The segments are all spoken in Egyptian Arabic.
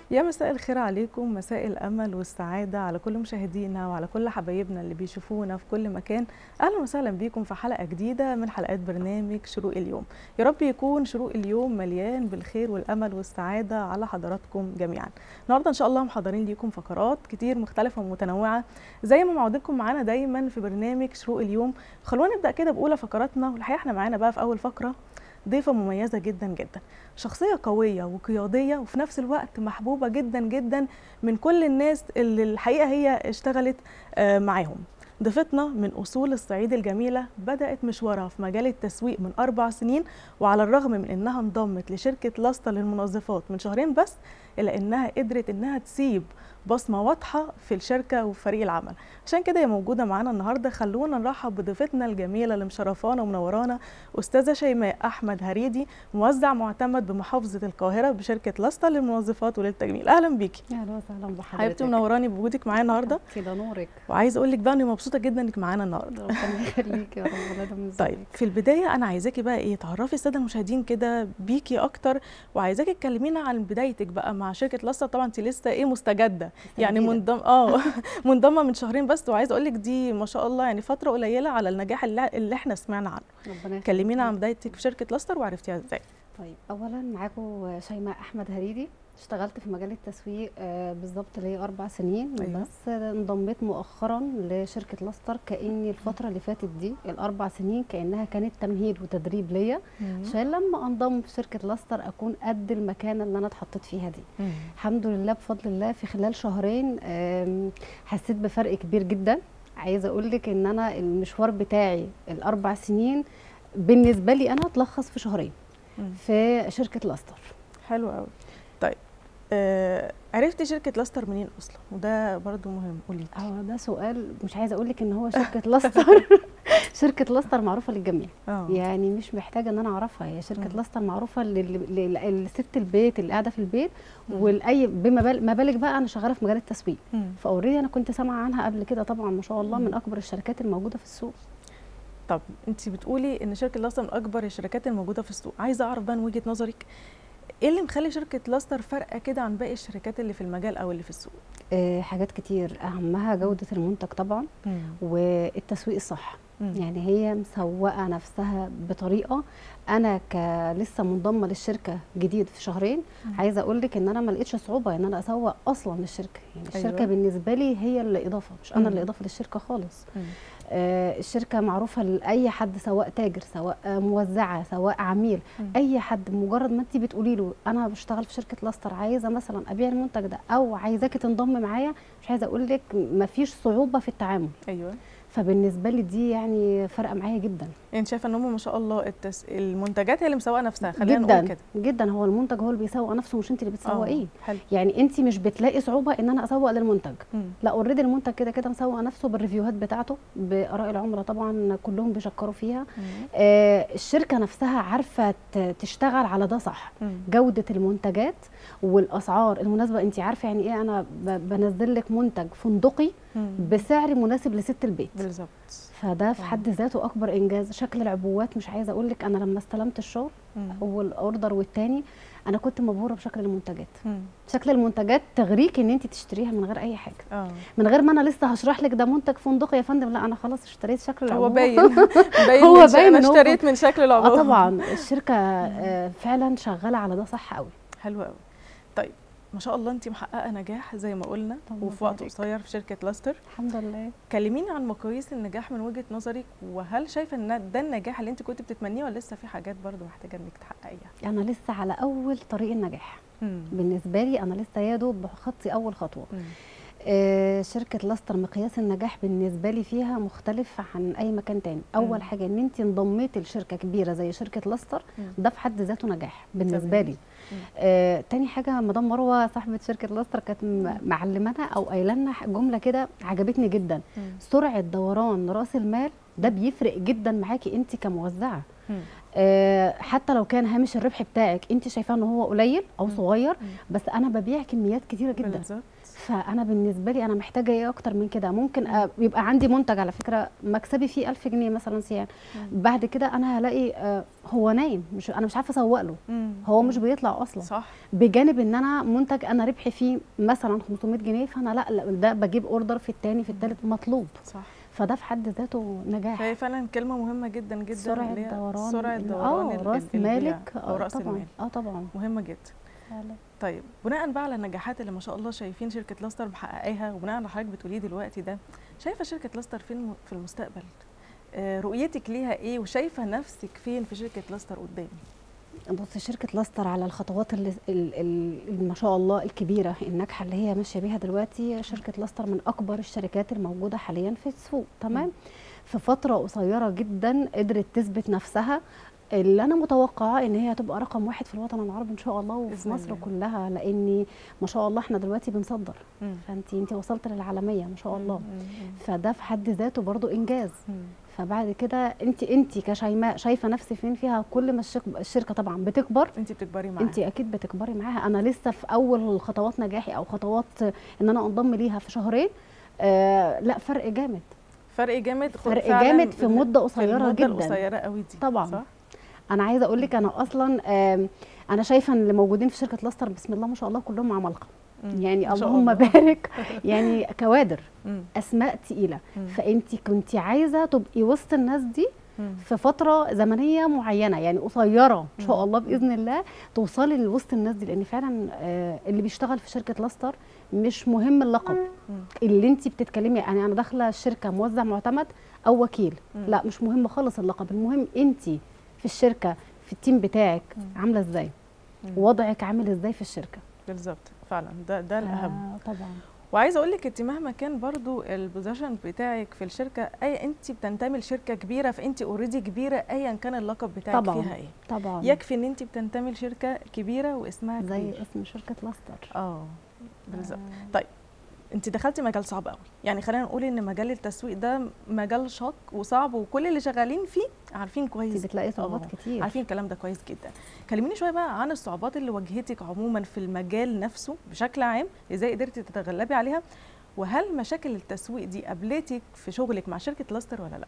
يا مساء الخير عليكم مساء الامل والسعاده على كل مشاهدينا وعلى كل حبايبنا اللي بيشوفونا في كل مكان اهلا وسهلا بيكم في حلقه جديده من حلقات برنامج شروق اليوم يا رب يكون شروق اليوم مليان بالخير والامل والسعاده على حضراتكم جميعا النهارده ان شاء الله محضرين ليكم فقرات كتير مختلفه ومتنوعه زي ما معودكم معانا دايما في برنامج شروق اليوم خلونا نبدا كده باولى فقراتنا والحقيقه احنا معانا بقى في اول فقره ضيفة مميزة جدا جدا شخصية قوية وقيادية وفي نفس الوقت محبوبة جدا جدا من كل الناس اللي الحقيقة هي اشتغلت معاهم ضيفتنا من أصول الصعيد الجميلة بدأت مشوارها في مجال التسويق من أربع سنين وعلى الرغم من أنها انضمت لشركة لاستا للمنظفات من شهرين بس إلا أنها قدرت أنها تسيب بصمة واضحة في الشركة وفريق العمل عشان كده هي موجودة معانا النهاردة خلونا نرحب بضيفتنا الجميلة اللي مشرفانا ومنورانا أستاذة شيماء أحمد هريدي موزع معتمد بمحافظة القاهرة بشركة لاستا للمنظفات وللتجميل أهلا بيكي اهلا وسهلا بحضرتك حبيبتي منوراني بوجودك معايا النهاردة كده نورك وعايزة أقول لك بقى إني مبسوطة جدا إنك معانا النهاردة ربنا يخليكي يا رب ولا من طيب في البداية أنا عايزاكي بقى إيه تعرفي السادة المشاهدين كده بيكي أكتر وعايزاكي تكلمينا عن بدايتك بقى مع شركة لاستا طبعا أنت لسه إيه مستجدة يعني منضم اه منضمه من شهرين بس وعايزه اقول لك دي ما شاء الله يعني فتره قليله على النجاح اللي, اللي احنا سمعنا عنه ربنا كلمينا عن بدايتك في شركه لاستر وعرفتيها ازاي طيب اولا معاكم شيماء احمد هريدي اشتغلت في مجال التسويق آه بالظبط ليا اربع سنين أيوة. بس انضميت مؤخرا لشركه لاستر كاني الفتره اللي فاتت دي الاربع سنين كانها كانت تمهيد وتدريب ليا عشان لما انضم في شركه لاستر اكون قد المكانه اللي انا اتحطيت فيها دي مم. الحمد لله بفضل الله في خلال شهرين آم، حسيت بفرق كبير جدا عايزه اقول لك ان انا المشوار بتاعي الاربع سنين بالنسبه لي انا اتلخص في شهرين مم. في شركه لاستر حلو قوي طيب آه عرفتي شركه لاستر منين اصلا وده برضو مهم قولي اه ده سؤال مش عايزه اقول لك ان هو شركه لاستر شركه لاستر معروفه للجميع اه يعني مش محتاجه ان انا اعرفها هي شركه مم. لاستر معروفه لل- لل- لست البيت اللي قاعده في البيت مم. والاي بما بال- ما بالك بقى انا شغاله في مجال التسويق مم. فاوريدي انا كنت سامعه عنها قبل كده طبعا ما شاء الله مم. من اكبر الشركات الموجوده في السوق طب انت بتقولي ان شركه لاستر من اكبر الشركات الموجوده في السوق عايزه اعرف بقى من وجهه نظرك ايه اللي مخلي شركه لاستر فارقه كده عن باقي الشركات اللي في المجال او اللي في السوق آه، حاجات كتير اهمها جوده المنتج طبعا مم. والتسويق الصح مم. يعني هي مسوقه نفسها بطريقه انا كلسه منضمه للشركه جديد في شهرين مم. عايزه اقول لك ان انا ما لقيتش صعوبه ان انا اسوق اصلا للشركه يعني أيوة. الشركه بالنسبه لي هي اللي اضافه مش انا مم. اللي اضافه للشركه خالص مم. آه الشركه معروفه لاي حد سواء تاجر سواء آه، موزعه سواء عميل مم. اي حد مجرد ما انت بتقولي له انا بشتغل في شركه لاستر عايزه مثلا ابيع المنتج ده او عايزاكي تنضم معايا مش عايزه اقول لك مفيش صعوبه في التعامل ايوه فبالنسبه لي دي يعني فارقه معايا جدا يعني شايفه ان هم ما شاء الله التس... المنتجات هي اللي مسوقه نفسها خلينا نقول جدا كده جدا هو المنتج هو اللي بيسوق نفسه مش انت اللي آه، بتسوقيه حلو يعني انت مش بتلاقي صعوبه ان انا اسوق للمنتج مم. لا اوريدي المنتج كده كده مسوق نفسه بالريفيوهات بتاعته باراء العملاء طبعا كلهم بيشكروا فيها مم. آه الشركه نفسها عارفه ت- تشتغل على ده صح مم. جوده المنتجات والاسعار المناسبه انت عارفه يعني ايه انا ب- بنزل لك منتج فندقي مم. بسعر مناسب لست البيت بالظبط فده في آه. حد ذاته اكبر انجاز شكل العبوات مش عايزه اقول لك انا لما استلمت الشغل مم. اول اوردر والتاني انا كنت مبهوره بشكل المنتجات مم. شكل المنتجات تغريك ان انت تشتريها من غير اي حاجه اه من غير ما انا لسه هشرح لك ده منتج فندقي يا فندم لا انا خلاص اشتريت شكل هو العبوه باين باين هو من ش- باين انا إن هو اشتريت من شكل العبوه اه طبعا الشركه آه فعلا شغاله على ده صح قوي حلو قوي طيب ما شاء الله انت محققه نجاح زي ما قلنا الله وفي وقت يبارك. قصير في شركه لاستر الحمد لله كلميني عن مقاييس النجاح من وجهه نظرك وهل شايفه ان ده النجاح اللي انت كنت بتتمنيه ولا لسه في حاجات برضو محتاجه انك تحققيها انا لسه على اول طريق النجاح مم. بالنسبه لي انا لسه يا دوب بخطي اول خطوه مم. آه، شركه لاستر مقياس النجاح بالنسبه لي فيها مختلف عن اي مكان تاني اول مم. حاجه ان انت انضميتي لشركه كبيره زي شركه لاستر مم. ده في حد ذاته نجاح بالنسبه تمام. لي مم. آه، تاني حاجه مدام مروه صاحبه شركه لاستر كانت م- معلمانا او قايله لنا جمله كده عجبتني جدا مم. سرعه دوران راس المال ده بيفرق جدا معاكي انت كموزعه مم. آه، حتى لو كان هامش الربح بتاعك انت شايفاه ان هو قليل او مم. صغير مم. بس انا ببيع كميات كتيره جدا بالظبط فانا بالنسبه لي انا محتاجه ايه اكتر من كده ممكن أ- يبقى عندي منتج على فكره مكسبي فيه 1000 جنيه مثلا سيان مم. بعد كده انا هلاقي آه، هو نايم مش انا مش عارفه اسوق له مم. هو مش بيطلع اصلا صح بجانب ان انا منتج انا ربحي فيه مثلا 500 جنيه فانا لا, لا ده بجيب اوردر في التاني في التالت مطلوب صح فده في حد ذاته نجاح فهي فعلا كلمه مهمه جدا جدا سرعه اللي هي دوران سرعه إن- دوران اه ال- راس ال- البيع مالك او آه راس طبعا المال اه طبعا مهمه جدا فعلا. طيب بناء بقى على النجاحات اللي ما شاء الله شايفين شركه لاستر محققاها وبناء على حضرتك بتقوليه دلوقتي ده شايفه شركه لاستر فين في المستقبل آه، رؤيتك ليها ايه وشايفه نفسك فين في شركه لاستر قدام بص شركة لاستر على الخطوات اللي ال- ال- ال- ما شاء الله الكبيرة الناجحة اللي هي ماشية بيها دلوقتي شركة لاستر من أكبر الشركات الموجودة حاليا في السوق تمام في فترة قصيرة جدا قدرت تثبت نفسها اللي أنا متوقعة إن هي هتبقى رقم واحد في الوطن العربي إن شاء الله وفي بإذن مصر الله. كلها لأن ما شاء الله إحنا دلوقتي بنصدر مم. فأنت أنت وصلت للعالمية ما شاء الله مم. فده في حد ذاته برضو إنجاز مم. فبعد كده انت انت كشيماء شايفه نفسي فين فيها كل ما الشركه الشركه طبعا بتكبر انت بتكبري معاها انت اكيد بتكبري معاها انا لسه في اول خطوات نجاحي او خطوات ان انا انضم ليها في شهرين آه لا فرق جامد فرق جامد خد فرق فعلاً جامد في مده في قصيره المدة جدا القصيره قوي دي طبعاً. صح انا عايزه اقول لك انا اصلا آم، انا شايفه ان اللي موجودين في شركه لاستر بسم الله ما شاء الله كلهم عمالقه مم. يعني ما شاء اللهم الله. بارك يعني كوادر مم. اسماء تقيله مم. فانت كنت عايزه تبقي وسط الناس دي مم. في فتره زمنيه معينه يعني قصيره ان شاء مم. الله باذن الله توصلي لوسط الناس دي لان فعلا آه، اللي بيشتغل في شركه لاستر مش مهم اللقب مم. اللي انت بتتكلمي يعني انا داخله الشركه موزع معتمد او وكيل مم. لا مش مهم خالص اللقب المهم انت في الشركه في التيم بتاعك مم. عامله ازاي مم. وضعك عامل ازاي في الشركه بالظبط فعلا ده ده الاهم آه طبعا وعايزه اقول لك انت مهما كان برضو البوزيشن بتاعك في الشركه اي انت بتنتمي لشركه كبيره فانت اوريدي كبيره ايا كان اللقب بتاعك طبعاً. فيها ايه طبعا يكفي ان انت بتنتمي لشركه كبيره واسمها زي كبير اسم شركه لاستر اه بالظبط آه. طيب انت دخلتي مجال صعب قوي يعني خلينا نقول ان مجال التسويق ده مجال شاق وصعب وكل اللي شغالين فيه عارفين انت كويس بتلاقي صعوبات آه. كتير عارفين الكلام ده كويس جدا كلميني شويه بقى عن الصعوبات اللي واجهتك عموما في المجال نفسه بشكل عام ازاي قدرتي تتغلبي عليها وهل مشاكل التسويق دي قابلتك في شغلك مع شركه لاستر ولا لا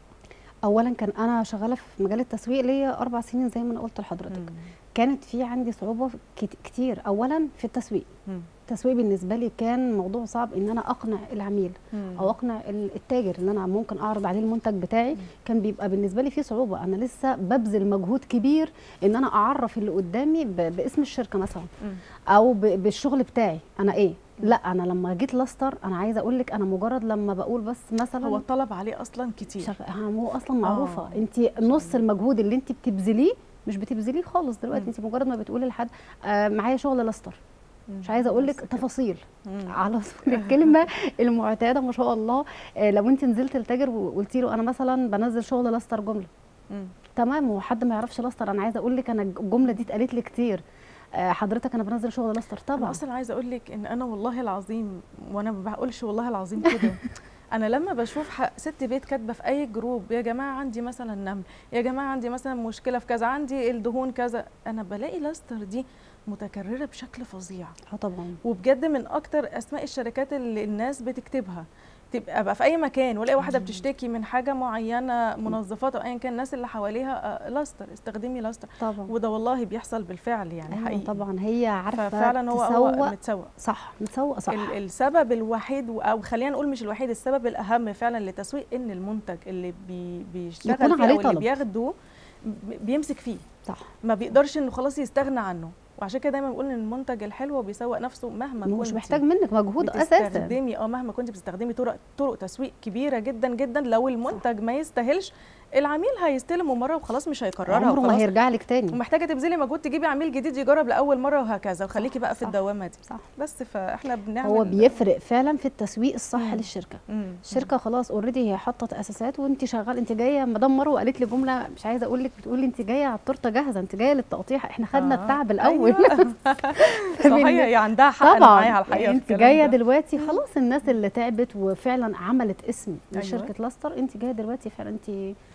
اولا كان انا شغاله في مجال التسويق ليا اربع سنين زي ما انا قلت لحضرتك كانت في عندي صعوبه كت- كتير اولا في التسويق مم. التسويق بالنسبه لي كان موضوع صعب ان انا اقنع العميل مم. او اقنع ال- التاجر ان انا ممكن اعرض عليه المنتج بتاعي كان بيبقى بالنسبه لي فيه صعوبه انا لسه ببذل مجهود كبير ان انا اعرف اللي قدامي ب- باسم الشركه مثلا مم. او ب- بالشغل بتاعي انا ايه لا انا لما جيت لاستر انا عايزه اقول لك انا مجرد لما بقول بس مثلا هو الطلب عليه اصلا كتير شغ... هو اصلا معروفه آه. انت نص المجهود اللي انت بتبذليه مش بتبذليه خالص دلوقتي مم. انت مجرد ما بتقولي لحد آه معايا شغل لاستر مم. مش عايزه اقول لك بس كده. تفاصيل مم. على طول الكلمه المعتاده ما شاء الله آه لو انت نزلت التاجر وقلتي له انا مثلا بنزل شغل لاستر جمله مم. تمام هو حد ما يعرفش لاستر انا عايزه اقول لك انا الجمله دي اتقالت لي كتير آه حضرتك انا بنزل شغل لاستر انا طبعا اصلا عايزه اقول لك ان انا والله العظيم وانا ما بقولش والله العظيم كده انا لما بشوف ح- ست بيت كاتبه في اي جروب يا جماعه عندي مثلا نمل يا جماعه عندي مثلا مشكله في كذا عندي الدهون كذا انا بلاقي لاستر دي متكرره بشكل فظيع اه طبعا وبجد من اكتر اسماء الشركات اللي الناس بتكتبها تبقى بقى في اي مكان والاقي واحده بتشتكي من حاجه معينه منظفات او ايا كان الناس اللي حواليها آه، لاستر استخدمي لاستر طبعا وده والله بيحصل بالفعل يعني أيوة حقيقي طبعا هي عارفه ففعلا هو تسوق هو متسوق صح متسوق صح ال- السبب الوحيد و- او خلينا نقول مش الوحيد السبب الاهم فعلا للتسويق ان المنتج اللي بي بيشتغل يكون فيه عليه او اللي طلب. بياخده ب- بيمسك فيه صح ما بيقدرش انه خلاص يستغنى عنه وعشان كده دايما بنقول ان المنتج الحلو بيسوق نفسه مهما مش كنتي محتاج منك مجهود اساسا بتستخدمي اه مهما كنت بتستخدمي طرق طرق تسويق كبيره جدا جدا لو المنتج ما يستاهلش العميل هيستلمه مره وخلاص مش هيكررها عمره ما وخلاص هيرجع لك تاني ومحتاجه تبذلي مجهود تجيبي عميل جديد يجرب لاول مره وهكذا وخليكي بقى في صح. الدوامه دي صح بس فاحنا بنعمل هو بيفرق فعلا في التسويق الصح مم. للشركه مم. الشركه خلاص اوريدي هي حطت اساسات وانت شغال انت جايه مدام مروه قالت لي جمله مش عايزه اقول لك بتقول لي انت جايه على التورته جاهزه انت جايه للتقطيع احنا خدنا آه. التعب الاول أيوة. صحيح هي عندها حق أنا طبعا معايا على الحقيقه يعني في انت الكلام جايه ده. دلوقتي خلاص الناس اللي تعبت وفعلا عملت اسم أيوة. لشركه لاستر انت جايه دلوقتي فعلا انت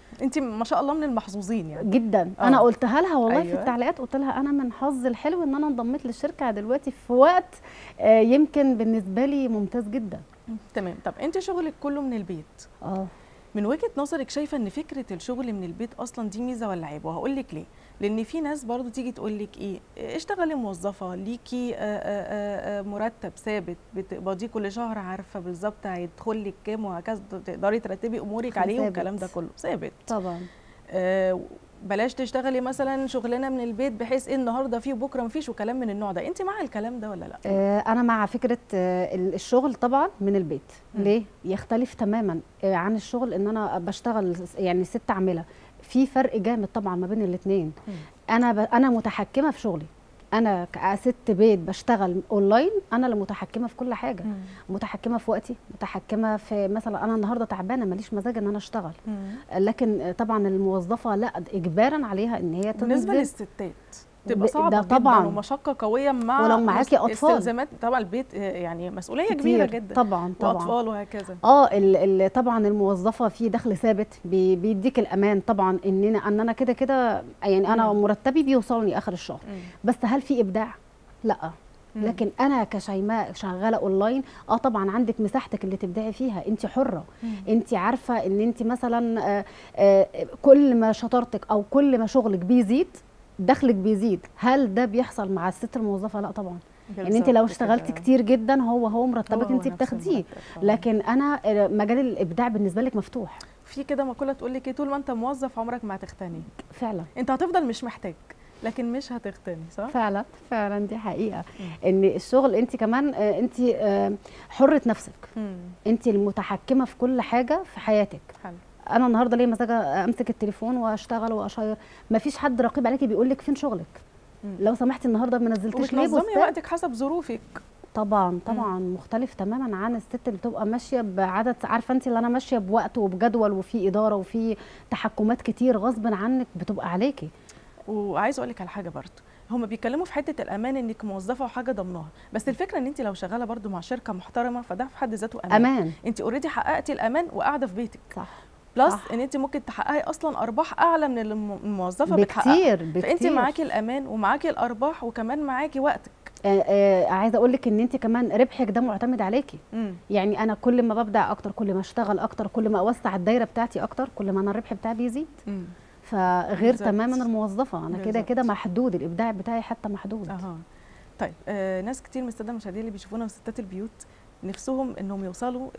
انت ما شاء الله من المحظوظين يعني جدا آه. انا قلتها لها والله أيوة. في التعليقات قلت لها انا من حظي الحلو ان انا انضميت للشركه دلوقتي في وقت آه، يمكن بالنسبه لي ممتاز جدا تمام طب انت شغلك كله من البيت اه من وجهه نظرك شايفه ان فكره الشغل من البيت اصلا دي ميزه ولا عيب وهقول لك ليه لان في ناس برضو تيجي تقول لك ايه اشتغلي موظفه ليكي آه، آه، آه، مرتب ثابت بتقبضيه كل شهر عارفه بالظبط هيدخل لك كام وهكذا تقدري ترتبي امورك كان عليه ثابت. والكلام ده كله ثابت طبعا آه، بلاش تشتغلي مثلا شغلانه من البيت بحيث ايه النهارده في وبكره مفيش وكلام من النوع ده انت مع الكلام ده ولا لا آه، انا مع فكره آه، ال- الشغل طبعا من البيت مم. ليه يختلف تماما آه، عن الشغل ان انا بشتغل س- يعني ست عامله في فرق جامد طبعا ما بين الاثنين مم. انا ب... انا متحكمه في شغلي انا كست بيت بشتغل اونلاين انا اللي متحكمه في كل حاجه مم. متحكمه في وقتي متحكمه في مثلا انا النهارده تعبانه ماليش مزاج ان انا اشتغل مم. لكن آه، طبعا الموظفه لا اجبارا عليها ان هي بالنسبه تنزل للستات ده تبقى صعبه طبعاً. جدا ومشقه قويه مع ولو معاكي مس- أطفال. استلزامات طبعا البيت آه، يعني مسؤوليه كبيره كتير. جدا طبعا طبعا واطفال وهكذا اه ال- ال- طبعا الموظفه في دخل ثابت بي- بيديك الامان طبعا ان انا ان انا كده كده يعني انا مم. مرتبي بيوصلني اخر الشهر مم. بس هل في ابداع لا مم. لكن انا كشيماء شغاله اونلاين اه طبعا عندك مساحتك اللي تبدعي فيها انت حره مم. انت عارفه ان انت مثلا آه، آه، كل ما شطارتك او كل ما شغلك بيزيد دخلك بيزيد هل ده بيحصل مع الست الموظفه لا طبعا ان انت بالظبط لو اشتغلت كده. كتير جدا هو هو هو مرتبك هو انت نفس بتاخديه المرتب. آه. لكن انا آه، مجال الابداع بالنسبه لك مفتوح في كده مقوله تقول لك ايه طول ما انت موظف عمرك ما هتغتني فعلا انت هتفضل مش محتاج لكن مش هتغتني صح فعلا فعلا دي حقيقه مم. ان الشغل انت كمان آه، انت آه، حره نفسك مم. انت المتحكمه في كل حاجه في حياتك حلو انا النهارده ليه مزاج امسك التليفون واشتغل واشير مفيش حد رقيب عليكي بيقول لك فين شغلك مم. لو سمحتي النهارده ما نزلتيش ليه وبتنظمي بوستات وقتك حسب ظروفك طبعا طبعا مختلف تماما عن الست اللي بتبقى ماشيه بعدد عارفه انت اللي انا ماشيه بوقت وبجدول وفي اداره وفي تحكمات كتير غصب عنك بتبقى عليكي وعايزه اقول لك على حاجه برضه هما بيتكلموا في حته الامان انك موظفه وحاجه ضمنها بس الفكره ان انت لو شغاله برضه مع شركه محترمه فده في حد ذاته امان, امان انت اوريدي حققتي الامان وقاعده في بيتك صح بلس صح. ان انت ممكن تحققي اصلا ارباح اعلى من اللي الم- الموظفه بتحققها بكتير بكتير فانت معاكي الامان ومعاكي الارباح وكمان معاكي وقتك آه آه عايزه اقول لك ان انت كمان ربحك ده معتمد عليكي مم. يعني انا كل ما ببدع اكتر كل ما اشتغل اكتر كل ما اوسع الدايره بتاعتي اكتر كل ما انا الربح بتاعي بيزيد مم. فغير بالظبط. تماما الموظفه انا كده بالظبط. كده محدود الابداع بتاعي حتى محدود اها طيب آه ناس كتير من الساده المشاهدين اللي بيشوفونا من ستات البيوت نفسهم انهم يوصلوا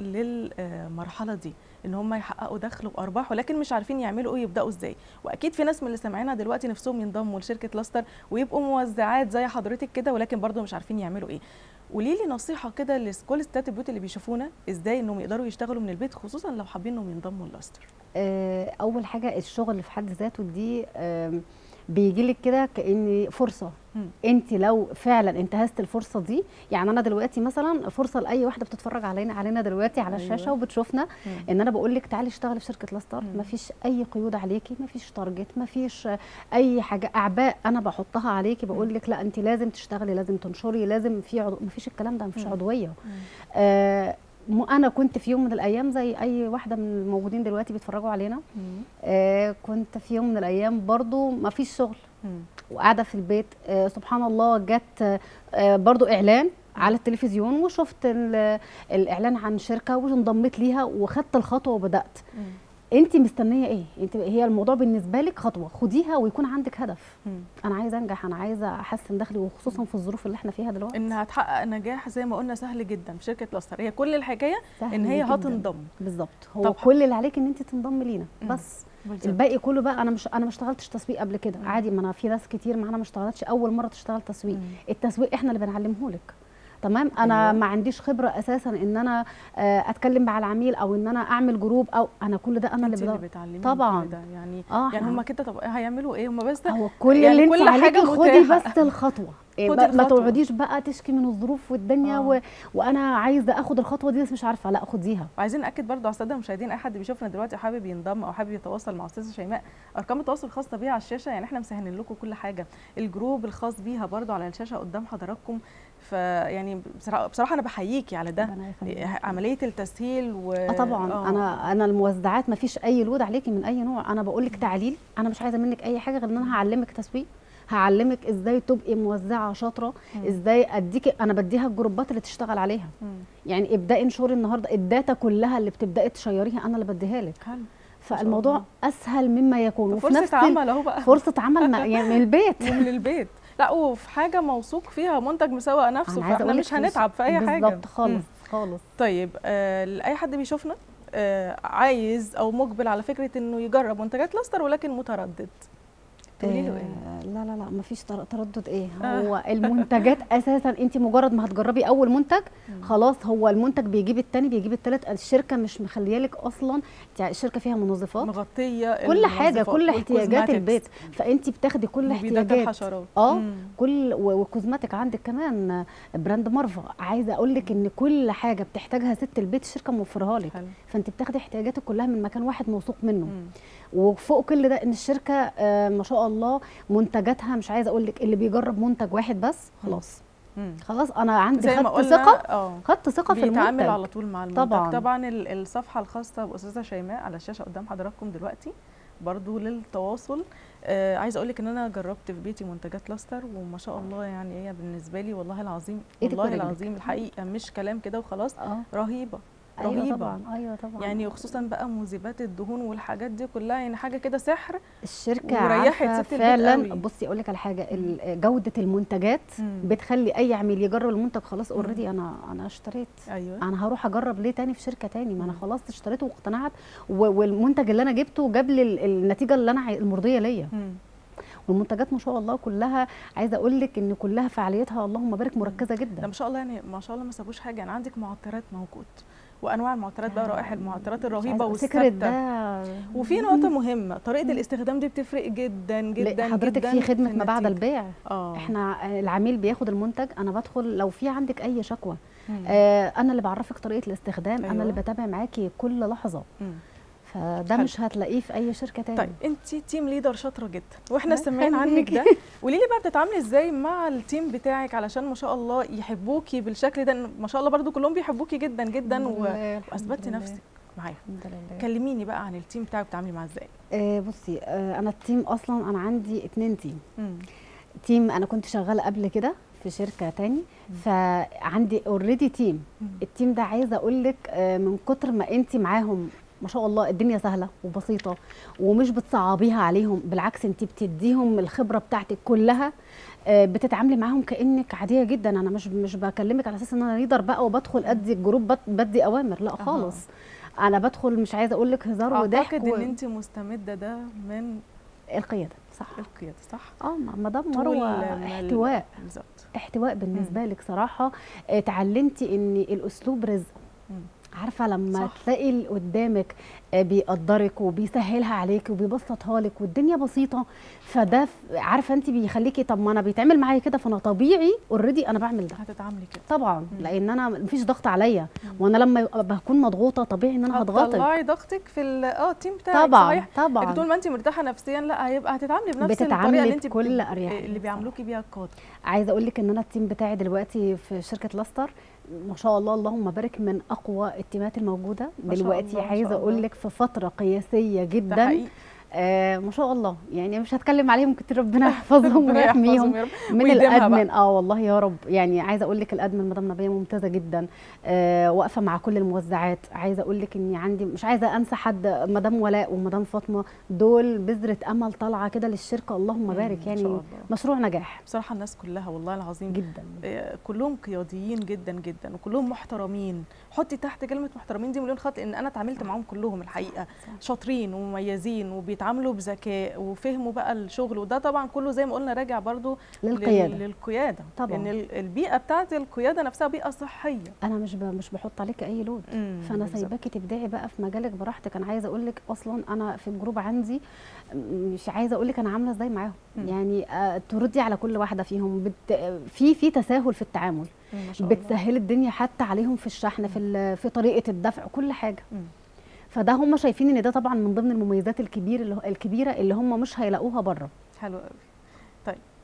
للمرحله دي ان هم يحققوا دخل وارباح ولكن مش عارفين يعملوا ايه يبداوا ازاي واكيد في ناس من اللي سامعينها دلوقتي نفسهم ينضموا لشركه لاستر ويبقوا موزعات زي حضرتك كده ولكن برضه مش عارفين يعملوا ايه قولي لي نصيحه كده لكل ستات البيوت اللي بيشوفونا ازاي انهم يقدروا يشتغلوا من البيت خصوصا لو حابين انهم ينضموا لاستر آه، اول حاجه الشغل في حد ذاته دي بيجي لك كده كان فرصه مم. انت لو فعلا انتهزت الفرصه دي يعني انا دلوقتي مثلا فرصه لاي واحده بتتفرج علينا علينا دلوقتي على أيوة. الشاشه وبتشوفنا مم. ان انا بقول لك تعالي اشتغلي في شركه لاستر مم. مفيش اي قيود عليكي مفيش تارجت مفيش آه، اي حاجه اعباء انا بحطها عليكي بقول لك لا انت لازم تشتغلي لازم تنشري لازم في عضو... مفيش الكلام ده مفيش مم. عضويه مم. آه م- انا كنت في يوم من الايام زي اي واحده من الموجودين دلوقتي بيتفرجوا علينا مم. آه كنت في يوم من الايام برضو ما فيش شغل مم. وقاعده في البيت آه سبحان الله جت آه برضو اعلان على التلفزيون وشفت ال- الاعلان عن شركه وانضميت ليها وخدت الخطوه وبدات مم. انت مستنيه ايه انت هي الموضوع بالنسبه لك خطوه خديها ويكون عندك هدف مم. انا عايزه انجح انا عايزه احسن دخلي وخصوصا في الظروف اللي احنا فيها دلوقتي انها تحقق نجاح زي ما قلنا سهل جدا في شركه لاستر هي كل الحكايه سهل ان هي جداً. هتنضم بالظبط هو طب- كل اللي عليك ان انت تنضمي لينا مم. بس بالظبط. الباقي كله بقى انا مش انا ما اشتغلتش تسويق قبل كده مم. عادي ما انا في ناس كتير معانا ما اشتغلتش اول مره تشتغل تسويق مم. التسويق احنا اللي بنعلمه لك تمام انا أيوة. أيوة. ما عنديش خبره اساسا ان انا آه، اتكلم مع العميل او ان انا اعمل جروب او انا كل ده انا اللي انت اللي بدور بتعلميهم طبعاً. كل ده يعني اه يعني إحنا- هم كده طب هيعملوا ايه هم بس هو كل يعني اللي كل انت عليكي حاجة خدي متاحة. بس الخطوه إيه، خدي ما- ما الخطوة. تقعديش بقى تشكي من الظروف والدنيا آه. و... وانا عايزه اخد الخطوه دي بس مش عارفه لا خديها وعايزين ناكد برضه على الساده المشاهدين اي حد بيشوفنا دلوقتي حابب ينضم او حابب يتواصل مع استاذه شيماء ارقام التواصل الخاصه بيها على الشاشه يعني احنا مسهلين لكم كل حاجه الجروب الخاص بيها برضه على الشاشه قدام حضراتكم فيعني بصراحه بصراحه انا بحييكي على ده ربنا يخليك. عمليه التسهيل و اه طبعا آه. انا انا الموزعات ما فيش اي لود عليكي من اي نوع انا بقول لك تعليل انا مش عايزه منك اي حاجه غير ان انا هعلمك تسويق هعلمك ازاي تبقي موزعه شاطره مم. ازاي اديكي انا بديها الجروبات اللي تشتغل عليها مم. يعني ابداي انشري النهارده الداتا كلها اللي بتبداي تشيريها انا اللي بديها لك حلو فالموضوع الله. اسهل مما يكون وفي نفس فرصه ال- عمل اهو بقى فرصه عمل ما- يعني من البيت ومن البيت لا وفي حاجه موثوق فيها منتج مسوق نفسه انا عايزه فاحنا اقول مش هنتعب في اي حاجه بالظبط خالص مم. خالص طيب آه لاي حد بيشوفنا آه عايز او مقبل على فكره انه يجرب منتجات لاستر ولكن متردد تقولي له ايه آه، لا لا لا مفيش تر- تردد ايه آه. هو المنتجات اساسا انت مجرد ما هتجربي اول منتج مم. خلاص هو المنتج بيجيب التاني بيجيب التالت الشركه مش مخليه لك اصلا يعني الشركه فيها منظفات مغطيه كل حاجه المنظفات كل احتياجات والكوزماتكس، البيت فانت بتاخدي كل مبيدات احتياجات الحشرات اه مم. كل و- والكوزماتيك عندك كمان براند مارفا عايزه اقول لك ان كل حاجه بتحتاجها ست البيت الشركه موفرها لك حلو فانت بتاخدي احتياجاتك كلها من مكان واحد موثوق منه مم. وفوق كل ده ان الشركه آه، ما شاء الله منتجاتها مش عايزه اقول لك اللي بيجرب منتج واحد بس خلاص مم. خلاص انا عندي زي ما خدت قلنا ثقه اه خدت ثقه في بيتعامل المنتج على طول مع المنتج طبعاً. طبعا ال- الصفحه الخاصه باستاذه شيماء على الشاشه قدام حضراتكم دلوقتي برضو للتواصل آه عايزه اقول لك ان انا جربت في بيتي منتجات لاستر وما شاء الله يعني هي بالنسبه لي والله العظيم إيدك والله ورجلك. العظيم الحقيقه مش كلام كده وخلاص اه رهيبه ايوه رهيبة. طبعا ايوه طبعا يعني وخصوصا بقى مذيبات الدهون والحاجات دي كلها يعني حاجه كده سحر الشركه وريحت عارفه ست البيت فعلا قوي. بصي اقول لك على حاجه ال- جوده المنتجات مم. بتخلي اي عميل يجرب المنتج خلاص مم. اوريدي انا انا اشتريت ايوه انا هروح اجرب ليه تاني في شركه تاني ما انا مم. خلاص اشتريته واقتنعت و- والمنتج اللي انا جبته جاب لي ال- النتيجه اللي انا عاي- المرضيه ليا مم. والمنتجات ما شاء الله كلها عايزه اقول لك ان كلها فعاليتها اللهم بارك مركزه ده جدا ما شاء الله يعني ما شاء الله ما سابوش حاجه يعني عندك معطرات موجود وانواع المعطرات بقى روائح المعطرات الرهيبه سكرت والثابته ده وفي نقطه مهمه طريقه الاستخدام دي بتفرق جدا جدا حضرتك جدا في خدمه ما بعد النتيجة. البيع اه احنا آه، العميل بياخد المنتج انا بدخل لو في عندك اي شكوى مم. آه انا اللي بعرفك طريقه الاستخدام أيوة. انا اللي بتابع معاكي كل لحظه مم. فده حلو. مش هتلاقيه في اي شركه تاني طيب انت تيم ليدر شاطره جدا واحنا الله سامعين عنك يخليكي. ده قولي لي بقى بتتعاملي ازاي مع التيم بتاعك علشان ما شاء الله يحبوكي بالشكل ده إن ما شاء الله برضو كلهم بيحبوكي جدا جدا الحمد و... لله، الحمد واثبتي لله، نفسك معايا الحمد لله كلميني بقى عن التيم بتاعك بتتعاملي معاه ازاي آه بصي آه انا التيم اصلا انا عندي اتنين تيم مم. تيم انا كنت شغاله قبل كده في شركه تاني فعندي اوريدي تيم مم. التيم ده عايزه اقول لك آه، من كتر ما انت معاهم ما شاء الله الدنيا سهله وبسيطه ومش بتصعبيها عليهم بالعكس انت بتديهم الخبره بتاعتك كلها آه، بتتعاملي معاهم كانك عاديه جدا انا مش مش بكلمك على اساس ان انا ليدر بقى وبدخل ادي الجروب بد- بدي اوامر لا أها. خالص انا بدخل مش عايزه اقول لك هزار وضحك اعتقد و... ان انت مستمده ده من القياده صح القياده صح اه ما- مدام طول مروه ما ال- احتواء بالظبط احتواء بالنسبه لك صراحه آه، اتعلمتي ان الاسلوب رزق مم. عارفه لما صح. تلاقي اللي قدامك آه، بيقدرك وبيسهلها عليك وبيبسطها لك والدنيا بسيطه فده ف- عارفه انت بيخليكي طب ما انا بيتعمل معايا كده فانا طبيعي اوريدي انا بعمل ده هتتعاملي كده طبعا مم. لان انا مفيش ضغط عليا مم. وانا لما يبقى بكون مضغوطه طبيعي ان انا هضغطك هتطلعي ضغطك في ال- اه التيم بتاعك طبعا صحيح طبعا لكن طول ما انت مرتاحه نفسيا لا هيبقى هتتعاملي بنفس بتتعاملي الطريقه اللي انت بكل بت- أريحية، اللي صح. بيعاملوكي بيها القاده عايزه اقول لك ان انا التيم بتاعي دلوقتي في شركه لاستر ما شاء الله اللهم بارك من اقوى التيمات الموجوده ما شاء دلوقتي الله، ما عايزه شاء اقول الله. لك في فتره قياسيه ده جدا حقيقي آه ما شاء الله يعني مش هتكلم عليهم كتير ربنا يحفظهم ربنا يحفظهم ويحميهم يا رب. من ويديمها بقى. الادمن اه والله يا رب يعني عايزه اقول لك الادمن مدام نبيه ممتازه جدا آه واقفه مع كل الموزعات عايزه اقول لك اني عندي مش عايزه انسى حد مدام ولاء ومدام فاطمه دول بذره امل طالعه كده للشركه اللهم مم، بارك ما شاء يعني الله. مشروع نجاح بصراحه الناس كلها والله العظيم جدا آه، كلهم قياديين جدا جدا وكلهم محترمين حطي تحت كلمه محترمين دي مليون خط لان انا اتعاملت معاهم كلهم الحقيقه صح. شاطرين ومميزين وبيتعاملوا بذكاء وفهموا بقى الشغل وده طبعا كله زي ما قلنا راجع برضو للقياده لل- للقياده طبعاً. لان ال- البيئه بتاعت القياده نفسها بيئه صحيه انا مش ب... مش بحط عليك اي لود مم، فانا بالظبط. سايباكي تبدعي بقى في مجالك براحتك انا عايزه اقول لك اصلا انا في الجروب عندي م- مش عايزه اقول لك انا عامله ازاي معاهم مم. يعني آه تردي على كل واحده فيهم بت... في في تساهل في التعامل مم، ما شاء الله. بتسهلي الدنيا حتى عليهم في الشحن في ال... في طريقه الدفع كل حاجه مم. فده هم شايفين ان ده طبعا من ضمن المميزات الكبير اللي... الكبيره اللي هم مش هيلاقوها بره حلو قوي طيب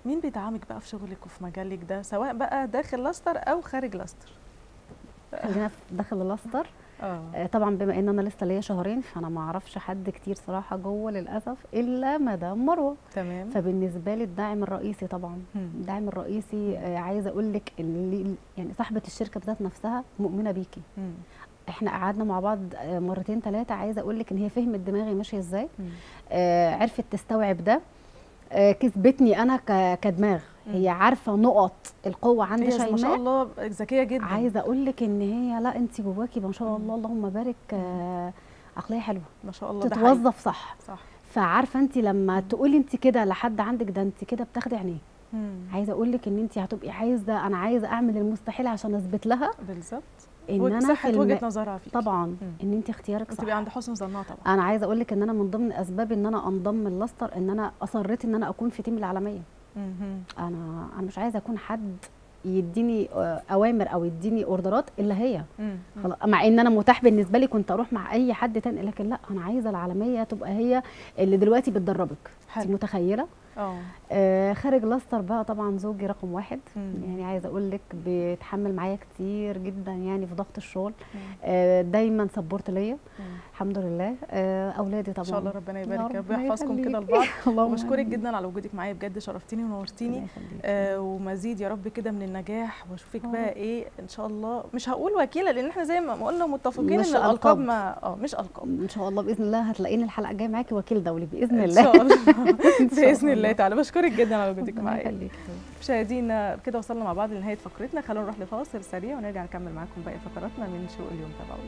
مين بيدعمك بقى في شغلك وفي مجالك ده سواء بقى داخل لاستر او خارج لاستر خلينا في داخل الاستر اه آه، طبعا بما ان انا لسه ليا شهرين فانا ما اعرفش حد كتير صراحه جوه للاسف الا مدام مروه تمام فبالنسبه لي الداعم الرئيسي طبعا مم. الداعم الرئيسي آه، عايزه اقول لك اللي يعني صاحبه الشركه بذات نفسها مؤمنه بيكي مم. احنا قعدنا مع بعض آه، مرتين ثلاثه عايزه اقول لك ان هي فهمت دماغي ماشيه ازاي مم. آه، عرفت تستوعب ده آه، كسبتني انا ك- كدماغ مم. هي عارفه نقط القوه عند هي ما شاء شيماء الله ذكيه جدا عايزه اقول لك ان هي لا انت جواكي ما شاء الله اللهم بارك آه، عقليه حلوه ما شاء الله ده حقيقي. تتوظف صح صح فعارفه انت لما تقولي انت كده لحد عندك ده انت كده بتاخدي عينيه مم. عايزه اقول لك ان انت هتبقي عايزه انا عايزه اعمل المستحيل عشان اثبت لها بالظبط ان وجه- انا صحة في وجهه الم... نظرها فيك طبعا ان انت اختيارك صح وتبقي عند حسن ظنها طبعا انا عايزه اقول لك ان انا من ضمن اسباب ان انا انضم للاستر ان انا اصريت ان انا اكون في تيم العالميه مهم. انا انا مش عايزه اكون حد يديني آه، اوامر او يديني اوردرات الا هي مم. خلاص مع ان انا متاح بالنسبه لي كنت اروح مع اي حد تاني لكن لا انا عايزه العالميه تبقى هي اللي دلوقتي بتدربك انت حلو متخيله اه آه خارج لاستر بقى طبعا زوجي رقم واحد مم. يعني عايزه اقول لك بيتحمل معايا كتير جدا يعني في ضغط الشغل مم. آه دايما سبورت ليا مم. الحمد لله آه اولادي طبعا ان شاء الله ربنا يبارك يا رب ربنا ويحفظكم كده يخليك. لبعض اللهم وبشكرك آمين. جدا على وجودك معايا بجد شرفتيني ونورتيني ربنا يخليك. آه ومزيد يا رب كده من النجاح واشوفك يا بقى رب. ايه ان شاء الله مش هقول وكيله لان احنا زي ما قلنا متفقين مش ان الالقاب ألقاب. ما اه مش القاب ان شاء الله باذن الله هتلاقيني الحلقه الجايه معاكي وكيل دولي باذن ان الله شاء الله إن شاء باذن الله الله. تعالى بشكرك جدا على وجودك ربنا معايا يخليك. مشاهدينا كده وصلنا مع بعض لنهايه فقرتنا خلونا نروح لفاصل سريع ونرجع نكمل معاكم باقي فقراتنا من شروق اليوم تابعونا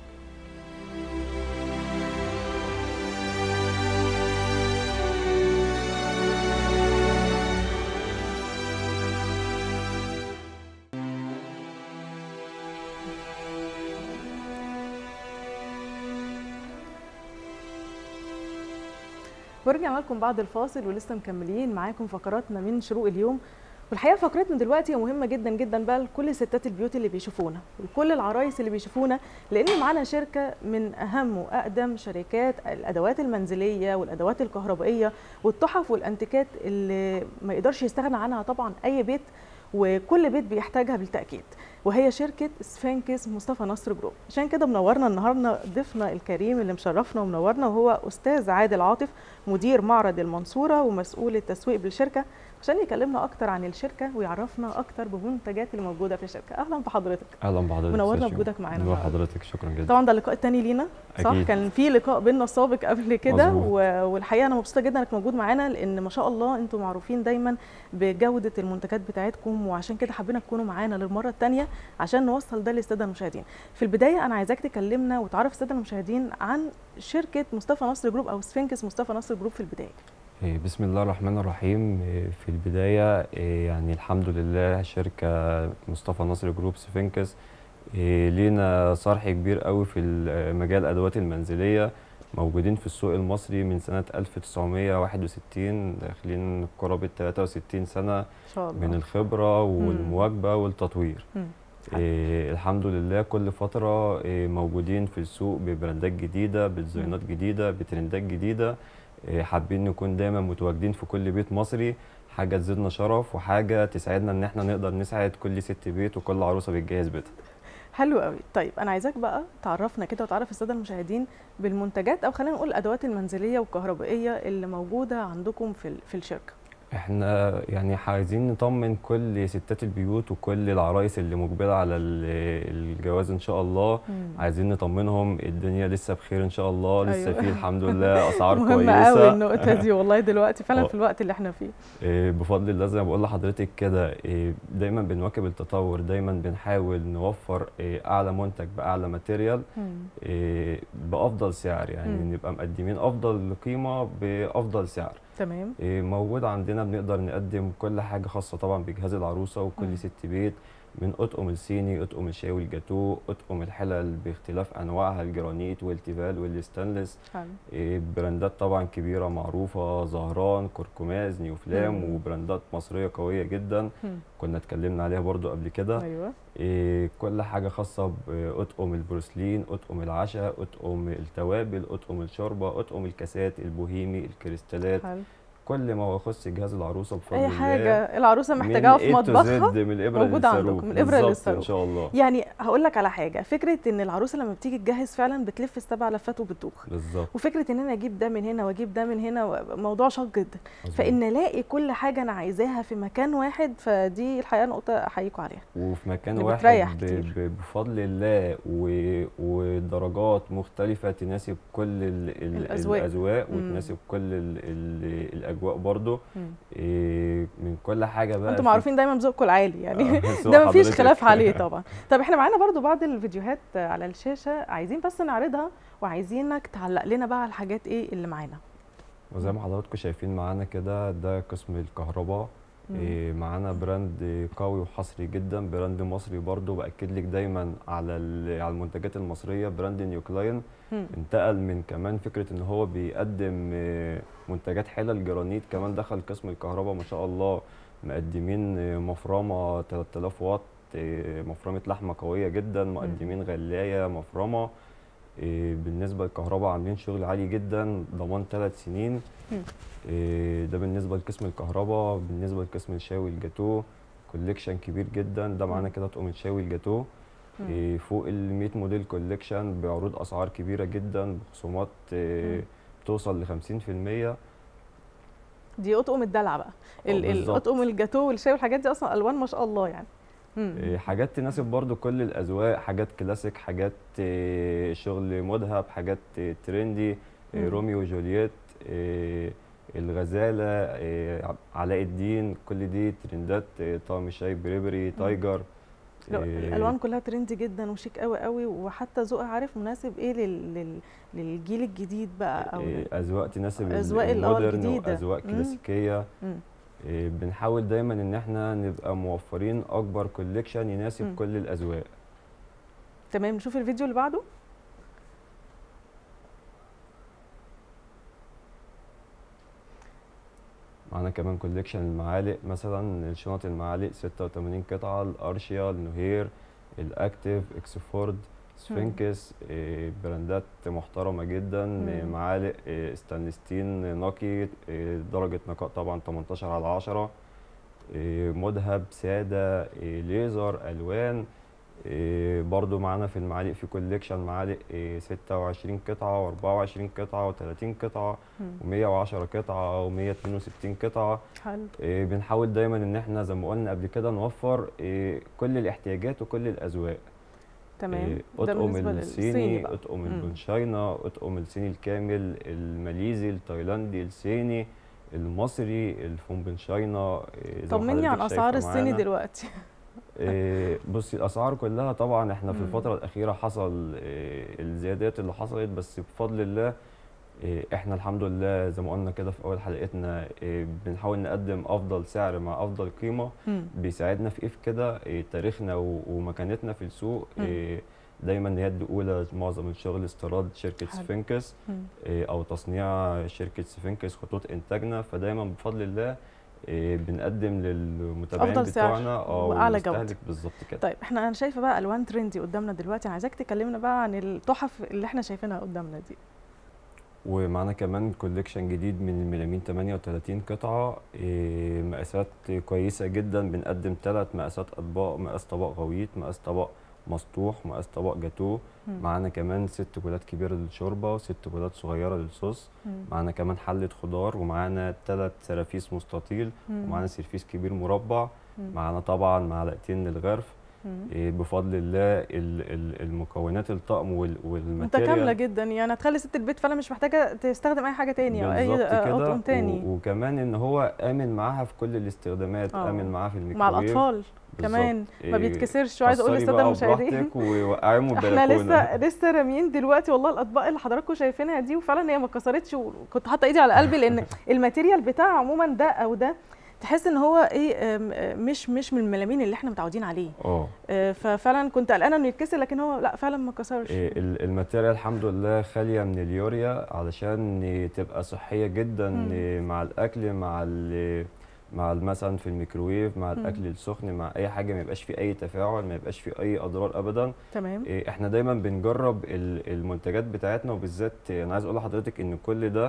ورجعنا لكم بعد الفاصل ولسه مكملين معاكم فقراتنا من شروق اليوم والحقيقه فقرتنا دلوقتي هي مهمه جدا جدا بقى لكل ستات البيوت اللي بيشوفونا ولكل العرايس اللي بيشوفونا لان معانا شركه من اهم واقدم شركات الادوات المنزليه والادوات الكهربائيه والتحف والانتيكات اللي ما يقدرش يستغنى عنها طبعا اي بيت وكل بيت بيحتاجها بالتاكيد وهي شركه سفنكس مصطفى نصر جروب عشان كده منورنا النهارده ضيفنا الكريم اللي مشرفنا ومنورنا وهو استاذ عادل عاطف مدير معرض المنصوره ومسؤول التسويق بالشركه عشان يكلمنا اكتر عن الشركه ويعرفنا اكتر بمنتجات الموجوده في الشركه اهلا بحضرتك اهلا بحضرتك منورنا أستاذ بوجودك شيماء. معانا نور النهاردة. حضرتك شكرا جدا طبعا ده اللقاء الثاني لينا صح أكيد. كان في لقاء بينا سابق قبل كده مظبوط. و- والحقيقه انا مبسوطه جدا انك موجود معانا لان ما شاء الله انتم معروفين دايما بجوده المنتجات بتاعتكم وعشان كده حبينا تكونوا معانا للمره الثانيه عشان نوصل ده للساده المشاهدين في البدايه انا عايزاك تكلمنا وتعرف الساده المشاهدين عن شركه مصطفى نصر جروب او سفنكس مصطفى نصر جروب في البدايه إيه، بسم الله الرحمن الرحيم إيه، في البداية إيه، يعني الحمد لله شركة مصطفى نصر جروب سفنكس إيه، لينا صرح كبير قوي في ال- مجال الأدوات المنزلية موجودين في السوق المصري من سنة 1961 داخلين قرابة 63 سنة ان شاء الله من الخبرة والمواكبة والتطوير مم. إيه الحمد لله كل فترة إيه موجودين في السوق ببراندات جديدة بديزاينات جديدة بترندات جديدة إيه حابين نكون دايما متواجدين في كل بيت مصري حاجة تزيدنا شرف وحاجة تساعدنا ان احنا نقدر نساعد كل ست بيت وكل عروسة بتجهز بيتها حلو قوي طيب انا عايزاك بقى تعرفنا كده وتعرف الساده المشاهدين بالمنتجات او خلينا نقول الادوات المنزليه والكهربائيه اللي موجوده عندكم في ال- في الشركه احنا يعني عايزين نطمن كل ستات البيوت وكل العرايس اللي مقبلة على ال- الجواز ان شاء الله عايزين نطمنهم الدنيا لسه بخير ان شاء الله لسه أيوة. في الحمد لله اسعار مهمه قوي كويسه النقطه دي والله دلوقتي فعلا آه. في الوقت اللي احنا فيه إيه، بفضل الله زي ما بقول لحضرتك كده إيه، دايما بنواكب التطور دايما بنحاول نوفر إيه، اعلى منتج باعلى ماتيريال إيه، بافضل سعر يعني مم. نبقى مقدمين افضل قيمه بافضل سعر تمام إيه، موجود عندنا بنقدر نقدم كل حاجه خاصه طبعا بجهاز العروسه مم. وكل ست بيت من اطقم الصيني اطقم الشاي والجاتو اطقم الحلل باختلاف انواعها الجرانيت والتيفال والستانلس حلو إيه، براندات طبعا كبيرة معروفة زهران كركماز نيوفلام مم. وبراندات مصرية قوية جدا مم. كنا اتكلمنا عليها برضو قبل كده ايوه إيه، كل حاجة خاصة بأطقم البروسلين أطقم العشاء أطقم التوابل أطقم الشوربة أطقم الكاسات البوهيمي الكريستالات حلو كل ما يخص جهاز العروسه بفضل اي الله حاجه العروسه من محتاجاها في A to Z، مطبخها من الابره موجودة عندك، للصاروخ من الإبرة بالظبط للصاروخ. ان شاء الله يعني هقول لك على حاجه فكره ان العروسه لما بتيجي تجهز فعلا بتلف السبع لفات وبتدوخ بالظبط وفكره ان انا اجيب ده من هنا واجيب ده من هنا موضوع شاق جدا مظبوط. فان الاقي كل حاجه انا عايزاها في مكان واحد فدي الحقيقه نقطه احييكم عليها وفي مكان اللي بتريح واحد ب- كتير. ب- بفضل الله و- ودرجات مختلفة تناسب كل ال ال الأذواق. الأذواق مم. وتناسب كل ال ال الأجواء برضو مم. إيه من كل حاجة بقى انتوا في- معروفين دايما ذوقكم العالي يعني آه، ذوق ده مفيش حضرتك. خلاف عليه طبعا طب احنا معانا برضو بعض الفيديوهات على الشاشه عايزين بس نعرضها وعايزينك تعلق لنا بقى على الحاجات ايه اللي معانا وزي ما حضراتكم شايفين معانا كده ده قسم الكهرباء مم. إيه معانا براند قوي وحصري جدا براند مصري برضو باكد لك دايما على ال- على المنتجات المصريه براند نيوكلاين مم. انتقل من كمان فكره ان هو بيقدم آه، منتجات حلل جرانيت كمان دخل قسم الكهرباء ما شاء الله مقدمين آه، مفرمه 3000 واط آه، مفرمه لحمه قويه جدا مقدمين غلايه مفرمه آه، بالنسبه للكهرباء عاملين شغل عالي جدا ضمان ثلاث سنين مم. آه، ده بالنسبه لقسم الكهرباء بالنسبه لقسم الشاوي الجاتوه كوليكشن كبير جدا ده معانا مم. كده طقم الشاوي الجاتوه مم. إيه، فوق ال 100 موديل كوليكشن بعروض اسعار كبيره جدا بخصومات إيه، مم. توصل ل 50% دي اطقم الدلع بقى آه، ال- بالظبط. الاطقم الجاتو والشاي والحاجات دي اصلا الوان ما شاء الله يعني مم. إيه، حاجات تناسب برضو كل الاذواق حاجات كلاسيك حاجات إيه، شغل مذهب حاجات إيه، ترندي إيه، مم. روميو وجولييت إيه، الغزاله إيه، علاء الدين كل دي ترندات إيه، طقم شاي بريبري تايجر لا، إيه، الالوان كلها ترندي جدا وشيك قوي قوي وحتى ذوقها عارف مناسب ايه لل... لل... للجيل الجديد بقى او إيه، اذواق تناسب أذواق ال- آه المودرن الجديدة. واذواق مم. كلاسيكيه مم. إيه، بنحاول دايما ان احنا نبقى موفرين اكبر كوليكشن يناسب مم. كل الاذواق تمام نشوف الفيديو اللي بعده معانا كمان كوليكشن المعالق مثلا شنط المعالق 86 قطعه الارشيا النوهير الاكتيف اكسفورد سفنكس إيه، براندات محترمه جدا إيه، مم. معالق إيه، ستانلس ستيل نقي إيه، درجه نقاء طبعا 18 على 10 إيه، مذهب ساده إيه، ليزر الوان إيه، برضو معانا في المعالق في كوليكشن معالق إيه، 26 قطعه و24 قطعه و30 قطعه مم. و110 قطعه و162 قطعه حلو إيه، بنحاول دايما ان احنا زي ما قلنا قبل كده نوفر إيه، كل الاحتياجات وكل الاذواق تمام إيه، ده اطقم بالنسبه للصيني الصيني بقى اطقم مم. البنشاينا اطقم الصيني الكامل الماليزي التايلاندي الصيني المصري الفومبنشاينا إيه، زي ما طمني عن حضرتك اسعار شايفة الصيني معانا. دلوقتي إيه، بصي الاسعار كلها طبعا احنا في مم. الفتره الاخيره حصل إيه، الزيادات اللي حصلت بس بفضل الله إيه، احنا الحمد لله زي ما قلنا كده في اول حلقتنا إيه، بنحاول نقدم افضل سعر مع افضل قيمه مم. بيساعدنا في ايه في كده إيه، تاريخنا و- ومكانتنا في السوق مم. إيه، دايما يد اولى معظم الشغل استيراد شركه حلو. سفنكس مم. إيه، او تصنيع شركه سفنكس خطوط انتاجنا فدايما بفضل الله إيه، بنقدم للمتابعين أفضل سعر بتوعنا اه وأعلى جودة. والمستهلك بالظبط كده طيب احنا انا شايفه بقى الوان ترندي قدامنا دلوقتي انا عايزاك تكلمنا بقى عن التحف اللي احنا شايفينها قدامنا دي ومعانا كمان كوليكشن جديد من الميلامين 38 قطعة إيه، مقاسات كويسة جدا بنقدم ثلاث مقاسات أطباق مقاس طبق غويط مقاس طبق مسطوح مقاس طبق جاتوه مم. معانا كمان ست كولات كبيرة للشوربة وست كولات صغيرة للصوص مم. معانا كمان حلة خضار ومعانا ثلاث سرافيس مستطيل مم. ومعانا سرفيس كبير مربع مم. معانا طبعا معلقتين للغرف مم. إيه، بفضل الله ال- ال- المكونات الطقم وال- والماتيريال متكامله جدا يعني هتخلي ست البيت فعلا مش محتاجه تستخدم اي حاجه تاني او اي بالظبط آه، كده اطقم تاني و- وكمان ان هو امن معاها في كل الاستخدامات آه. امن معاها في مع الميكروويف الاطفال بالظبط. كمان ما إيه، بيتكسرش وعايزه اقول كسري للساده بقى المشاهدين براحتك ووقعيهم من احنا البلكونه لسه لسه راميين دلوقتي والله الاطباق اللي حضراتكم شايفينها دي وفعلا هي ما اتكسرتش وكنت حاطه ايدي على قلبي لان الماتيريال بتاع عموما ده او ده تحس ان هو ايه آم، آه، مش مش من الملامين اللي احنا متعودين عليه اه آه، ففعلا كنت قلقانه انه يتكسر لكن هو لا فعلا ما اتكسرش إيه، ال- الماتيريال الحمد لله خاليه من اليوريا علشان إيه، تبقى صحيه جدا مم. إيه، مع الاكل مع ال- مع ال- مثلا في الميكروويف مع مم. الاكل السخن مع اي حاجه ما يبقاش فيه اي تفاعل ما يبقاش فيه اي اضرار ابدا تمام إيه، احنا دايما بنجرب ال- المنتجات بتاعتنا وبالذات انا عايز اقول لحضرتك ان كل ده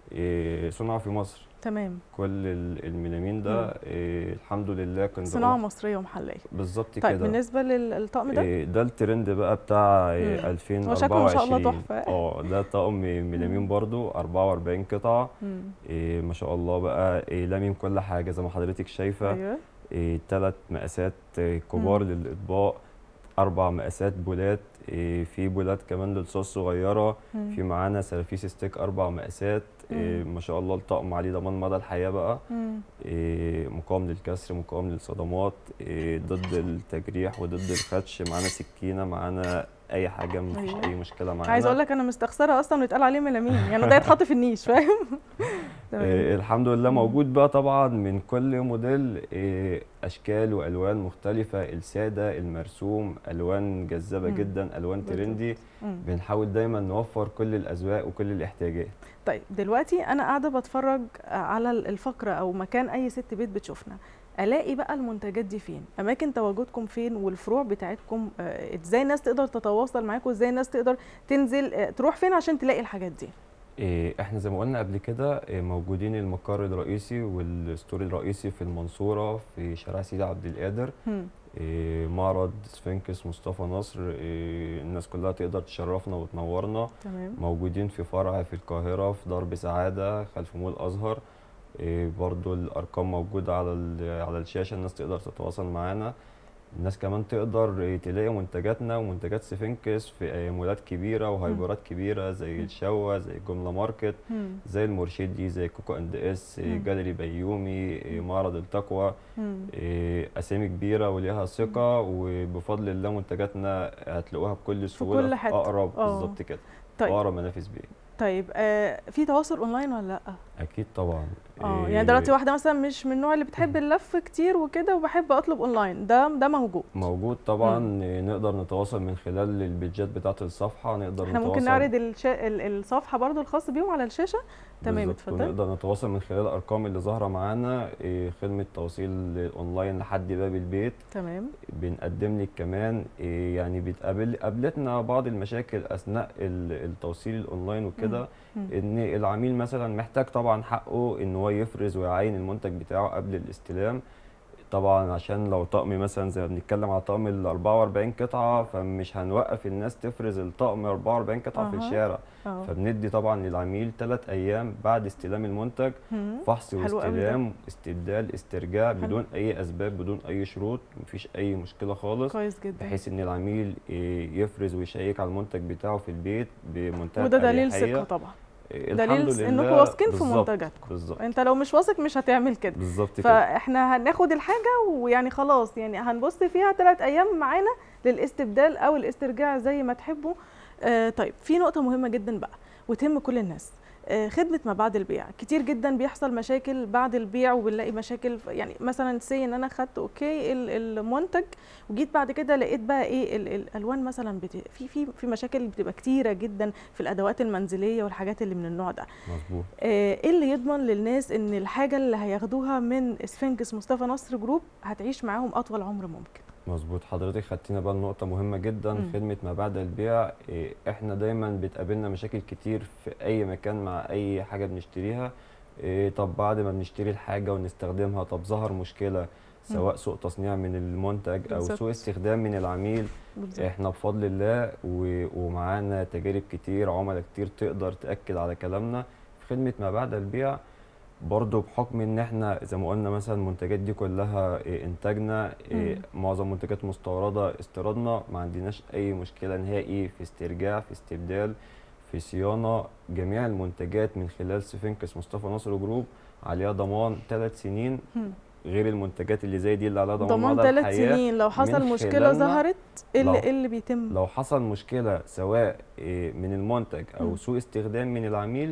إيه، صنع في مصر تمام كل ال- الميلامين ده مم. إيه، الحمد لله كان صناعه ظهر- مصريه ومحليه بالظبط طيب كده بالنسبه لل- للطقم ده إيه، ده الترند بقى بتاع إيه، مم. 2024 هو شكله ما شاء الله تحفة. اه ده طقم ميلامين مم. برضو 44 قطعه مم. إيه ما شاء الله بقى إيه لامم كل حاجه زي ما حضرتك شايفه ايوه إيه ثلاث مقاسات إيه كبار مم. للاطباق اربع مقاسات بولات إيه في بولات كمان للصوص صغيره مم. في معانا سرافيس ستيك اربع مقاسات إيه مم. ما شاء الله الطقم عليه ضمان مدى الحياه بقى مم. إيه مقاوم للكسر مقاوم للصدمات إيه ضد التجريح وضد الخدش معانا سكينه معانا اي حاجه مفيش أيوة. اي مشكله معانا عايزه اقول لك انا مستخسره اصلا ويتقال عليه ميلامين يعني ده يتحط في النيش فاهم تمام إيه الحمد لله مم. موجود بقى طبعا من كل موديل إيه اشكال والوان مختلفه الساده المرسوم الوان جذابه مم. جدا الوان بالظبط. ترندي مم. بنحاول دايما نوفر كل الاذواق وكل الاحتياجات طيب دلوقتي انا قاعده بتفرج على الفقره او مكان اي ست بيت بتشوفنا الاقي بقى المنتجات دي فين اماكن تواجدكم فين والفروع بتاعتكم آه، ازاي الناس تقدر تتواصل معاكم ازاي الناس تقدر تنزل آه، تروح فين عشان تلاقي الحاجات دي إيه احنا زي ما قلنا قبل كده إيه موجودين المقر الرئيسي والستور الرئيسي في المنصوره في شارع سيدي عبد القادر هم. إيه معرض سفنكس مصطفى نصر إيه الناس كلها تقدر تشرفنا وتنورنا تمام موجودين في فرع في القاهرة في درب سعادة خلف مول أزهر إيه برضو الأرقام موجودة على ال- على الشاشة الناس تقدر تتواصل معانا الناس كمان تقدر إيه، تلاقي منتجاتنا ومنتجات سفنكس في إيه، مولات كبيرة وهايبرات كبيرة زي الشوا زي جملة ماركت هم. زي المرشدي زي كوكو اند اس إيه، مم. جاليري بيومي إيه، معرض التقوى هم. إيه، اسامي كبيره وليها ثقه وبفضل الله منتجاتنا هتلاقوها بكل سهوله كل حتة. اقرب آه. بالظبط كده طيب اقرب منافس بيه طيب آه في تواصل اونلاين ولا لا اكيد طبعا اه إيه، يعني دلوقتي واحده مثلا مش من النوع اللي بتحب اللف كتير وكده وبحب اطلب اونلاين ده ده موجود موجود طبعا إيه، نقدر نتواصل من خلال البيدجات بتاعه الصفحه نقدر احنا نتواصل ممكن نعرض الشا... ال- الصفحه برضو الخاص بيهم على الشاشه تمام بالظبط، اتفضل ونقدر نتواصل من خلال الارقام اللي ظاهره معانا إيه، خدمه توصيل اونلاين لحد باب البيت تمام بنقدم لك كمان إيه، يعني بتقابل قابلتنا بعض المشاكل اثناء ال- التوصيل الاونلاين وكده مم. ان العميل مثلا محتاج طبعا حقه ان هو يفرز ويعاين المنتج بتاعه قبل الاستلام طبعا عشان لو طقم مثلا زي ما بنتكلم على طقم ال 44 قطعه فمش هنوقف الناس تفرز الطقم 44 قطعه في أها. الشارع اه فبندي طبعا للعميل ثلاث ايام بعد استلام المنتج مم. فحص حلو قوي ده. واستلام استبدال استرجاع حلو. بدون اي اسباب بدون اي شروط مفيش اي مشكله خالص كويس جدا بحيث ان العميل إيه، يفرز ويشيك على المنتج بتاعه في البيت بمنتهى وده دليل الأريحية. ثقه طبعا إيه، دليل الحمد س- لله انكم واثقين في بالظبط، منتجاتكم بالظبط انت لو مش واثق مش هتعمل كده بالظبط كده فاحنا هناخد الحاجه ويعني خلاص يعني هنبص فيها ثلاث ايام معانا للاستبدال او الاسترجاع زي ما تحبوا آه طيب في نقطه مهمه جدا بقى وتهم كل الناس آه خدمه ما بعد البيع كتير جدا بيحصل مشاكل بعد البيع وبنلاقي مشاكل ف- يعني مثلا سي ان انا خدت اوكي ال- المنتج وجيت بعد كده لقيت بقى ايه ال- الالوان مثلا بت... في في في مشاكل بتبقى كتيره جدا في الادوات المنزليه والحاجات اللي من النوع ده مظبوط آه، ايه اللي يضمن للناس ان الحاجه اللي هياخدوها من سفنكس مصطفى نصر جروب هتعيش معاهم اطول عمر ممكن مظبوط حضرتك خدتينا بقى لنقطة مهمة جدا مم. خدمة ما بعد البيع إيه، احنا دايما بتقابلنا مشاكل كتير في اي مكان مع اي حاجة بنشتريها إيه، طب بعد ما بنشتري الحاجة ونستخدمها طب ظهر مشكلة سواء سوء تصنيع من المنتج او بالظبط. سوء استخدام من العميل بالظبط احنا بفضل الله و- ومعانا تجارب كتير عملاء كتير تقدر تأكد على كلامنا في خدمة ما بعد البيع برضو بحكم ان احنا زي ما قلنا مثلا المنتجات دي كلها إيه، انتاجنا إيه، مم. معظم منتجات مستوردة استيرادنا ما عندناش اي مشكلة نهائي في استرجاع في استبدال في صيانة جميع المنتجات من خلال سفنكس مصطفى نصر جروب عليها ضمان ثلاث سنين مم. غير المنتجات اللي زي دي اللي عليها ضمان ضمان مدى ثلاث الحياة سنين لو حصل من مشكله خلالنا ظهرت ايه اللي لو- إيه اللي بيتم لو حصل مشكلة سواء إيه، من المنتج أو مم. سوء استخدام من العميل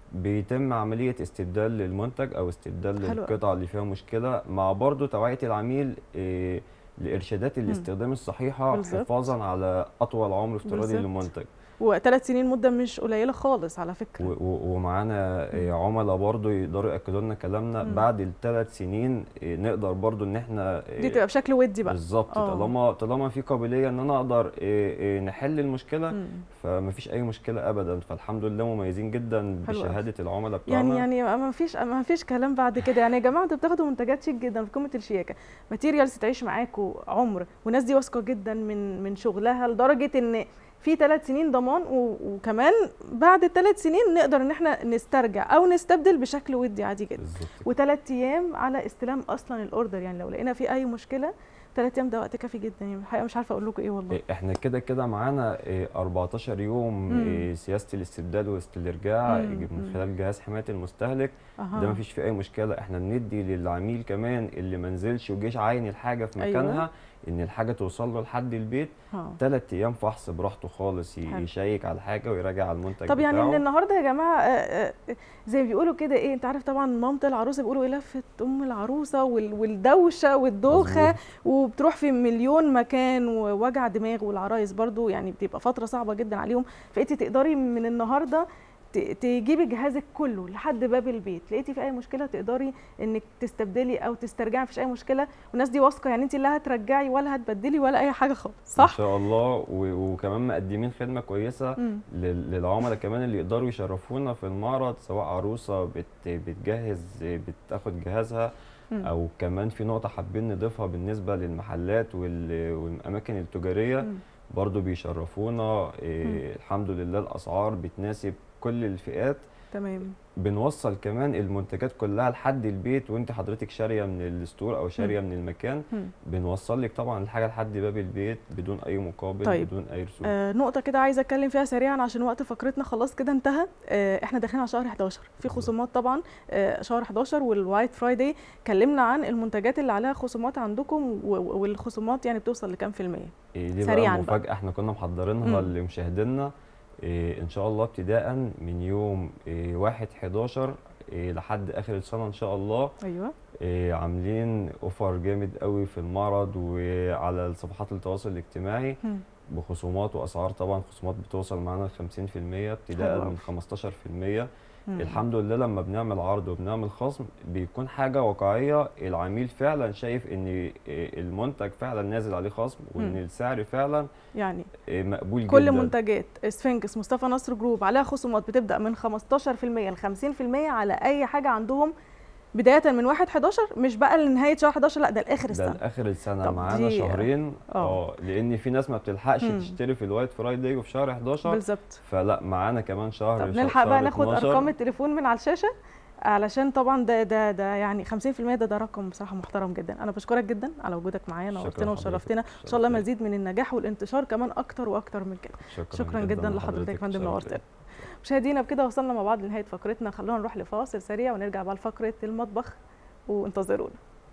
بيتم عملية استبدال للمنتج أو استبدال حلو أوي. للقطعة اللي فيها مشكلة مع برضو توعية العميل إيه، لارشادات الاستخدام الصحيحه بالظبط. حفاظا على اطول عمر افتراضي بالظبط. للمنتج وثلاث سنين مده مش قليله خالص على فكره و- و- ومعانا آه، عملاء برضو يقدروا ياكدوا لنا كلامنا مم. بعد الثلاث سنين آه، نقدر برضو ان احنا آه، دي تبقى بشكل ودي بقى بالظبط آه. طالما طالما في قابليه ان انا اقدر آه، آه، نحل المشكله مم. فمفيش اي مشكله ابدا فالحمد لله مميزين جدا حلو أوي. بشهاده العملاء بتوعنا يعني يعني ما فيش ما فيش كلام بعد كده يعني يا جماعه انتوا بتاخدوا منتجات شيك جدا في قمه الشياكه ماتيريالز تعيش معاكوا عمر والناس دي واثقه جدا من من شغلها لدرجه ان في ثلاث سنين ضمان و- وكمان بعد الثلاث سنين نقدر ان احنا نسترجع او نستبدل بشكل ودي عادي جدا بالظبط وثلاث ايام على استلام اصلا الاوردر يعني لو لقينا في اي مشكله ثلاث ايام ده وقت كافي جدا يعني الحقيقه مش عارفه اقول لكم ايه والله إيه، احنا كده كده معانا إيه، 14 يوم مم. إيه، سياسه الاستبدال والاسترجاع مم. من مم. خلال جهاز حمايه المستهلك أها. ده مفيش فيه اي مشكله احنا بندي للعميل كمان اللي ما نزلش وجيش عاين الحاجه في أيوة. مكانها ان الحاجه توصل له لحد البيت ها. ثلاث ايام فحص براحته خالص ي- حلو. يشيك على الحاجه ويراجع على المنتج طب يعني بتاعه من النهارده يا جماعه آه، آه، زي ما بيقولوا كده ايه انت عارف طبعا مامة العروسه بيقولوا ايه لفه ام العروسه وال- والدوشه والدوخه مظبوط. وبتروح في مليون مكان ووجع دماغ والعرايس برضو يعني بتبقى فتره صعبه جدا عليهم فانت تقدري من النهارده ت- تجيبي جهازك كله لحد باب البيت لقيتي في اي مشكله تقدري انك تستبدلي او تسترجعي مفيش اي مشكله والناس دي واثقه يعني انت لا هترجعي ولا هتبدلي ولا اي حاجه خالص ان صح شاء الله و- وكمان مقدمين خدمه كويسه مم. لل- للعملاء كمان اللي يقدروا يشرفونا في المعرض سواء عروسه بت بتجهز بتاخد جهازها مم. او كمان في نقطه حابين نضيفها بالنسبه للمحلات وال- والاماكن التجاريه مم. برضو بيشرفونا إيه الحمد لله الاسعار بتناسب كل الفئات تمام بنوصل كمان المنتجات كلها لحد البيت وانت حضرتك شاريه من الستور او شاريه من المكان مم. بنوصل لك طبعا الحاجه لحد باب البيت بدون اي مقابل طيب. بدون اي رسوم آه نقطة كده عايزة اتكلم فيها سريعا عشان وقت فقرتنا خلاص كده انتهى آه احنا داخلين على شهر 11 في خصومات طبعا آه شهر 11 والوايت فرايداي كلمنا عن المنتجات اللي عليها خصومات عندكم و- و- والخصومات يعني بتوصل لكام في المية إيه دي سريعاً بقى بقى. مفاجأة احنا كنا محضرينها مم. لمشاهدينا إيه ان شاء الله ابتداء من يوم إيه 1 11 إيه لحد اخر السنة ان شاء الله ايوه إيه عاملين اوفر جامد قوي في المعرض وعلى صفحات التواصل الاجتماعي مم. بخصومات واسعار طبعا خصومات بتوصل معانا ل 50% حلو ابتداء أوي. من 15% مم. الحمد لله لما بنعمل عرض وبنعمل خصم بيكون حاجة واقعية العميل فعلا شايف ان إيه المنتج فعلا نازل عليه خصم وان مم. السعر فعلا يعني إيه مقبول كل جدا منتجات سفنكس مصطفى نصر جروب عليها خصومات بتبدأ من 15% ل 50% على اي حاجة عندهم بداية من 1 11 مش بقى لنهاية شهر 11 لا ده لاخر ده السنة لاخر السنه طب معانا دي- شهرين آه. اه لان في ناس ما بتلحقش مم. تشتري في الوايت فرايداي وفي شهر 11 بالظبط فلا معانا كمان شهر طب ش- نلحق بقى شهر ناخد 12. ارقام التليفون من على الشاشه علشان طبعا ده ده ده يعني 50% ده ده رقم بصراحه محترم جدا انا بشكرك جدا على وجودك معايا شكراً نورتنا لحضرتك. وشرفتنا ان شاء الله شرف ليا. مزيد من النجاح والانتشار كمان اكتر واكتر من كده شكرا جدا لحضرتك يا فندم شرف نورتنا ليا. مشاهدينا بكده وصلنا مع بعض لنهايه فقرتنا خلونا نروح لفاصل سريع ونرجع بقى لفقره المطبخ وانتظرونا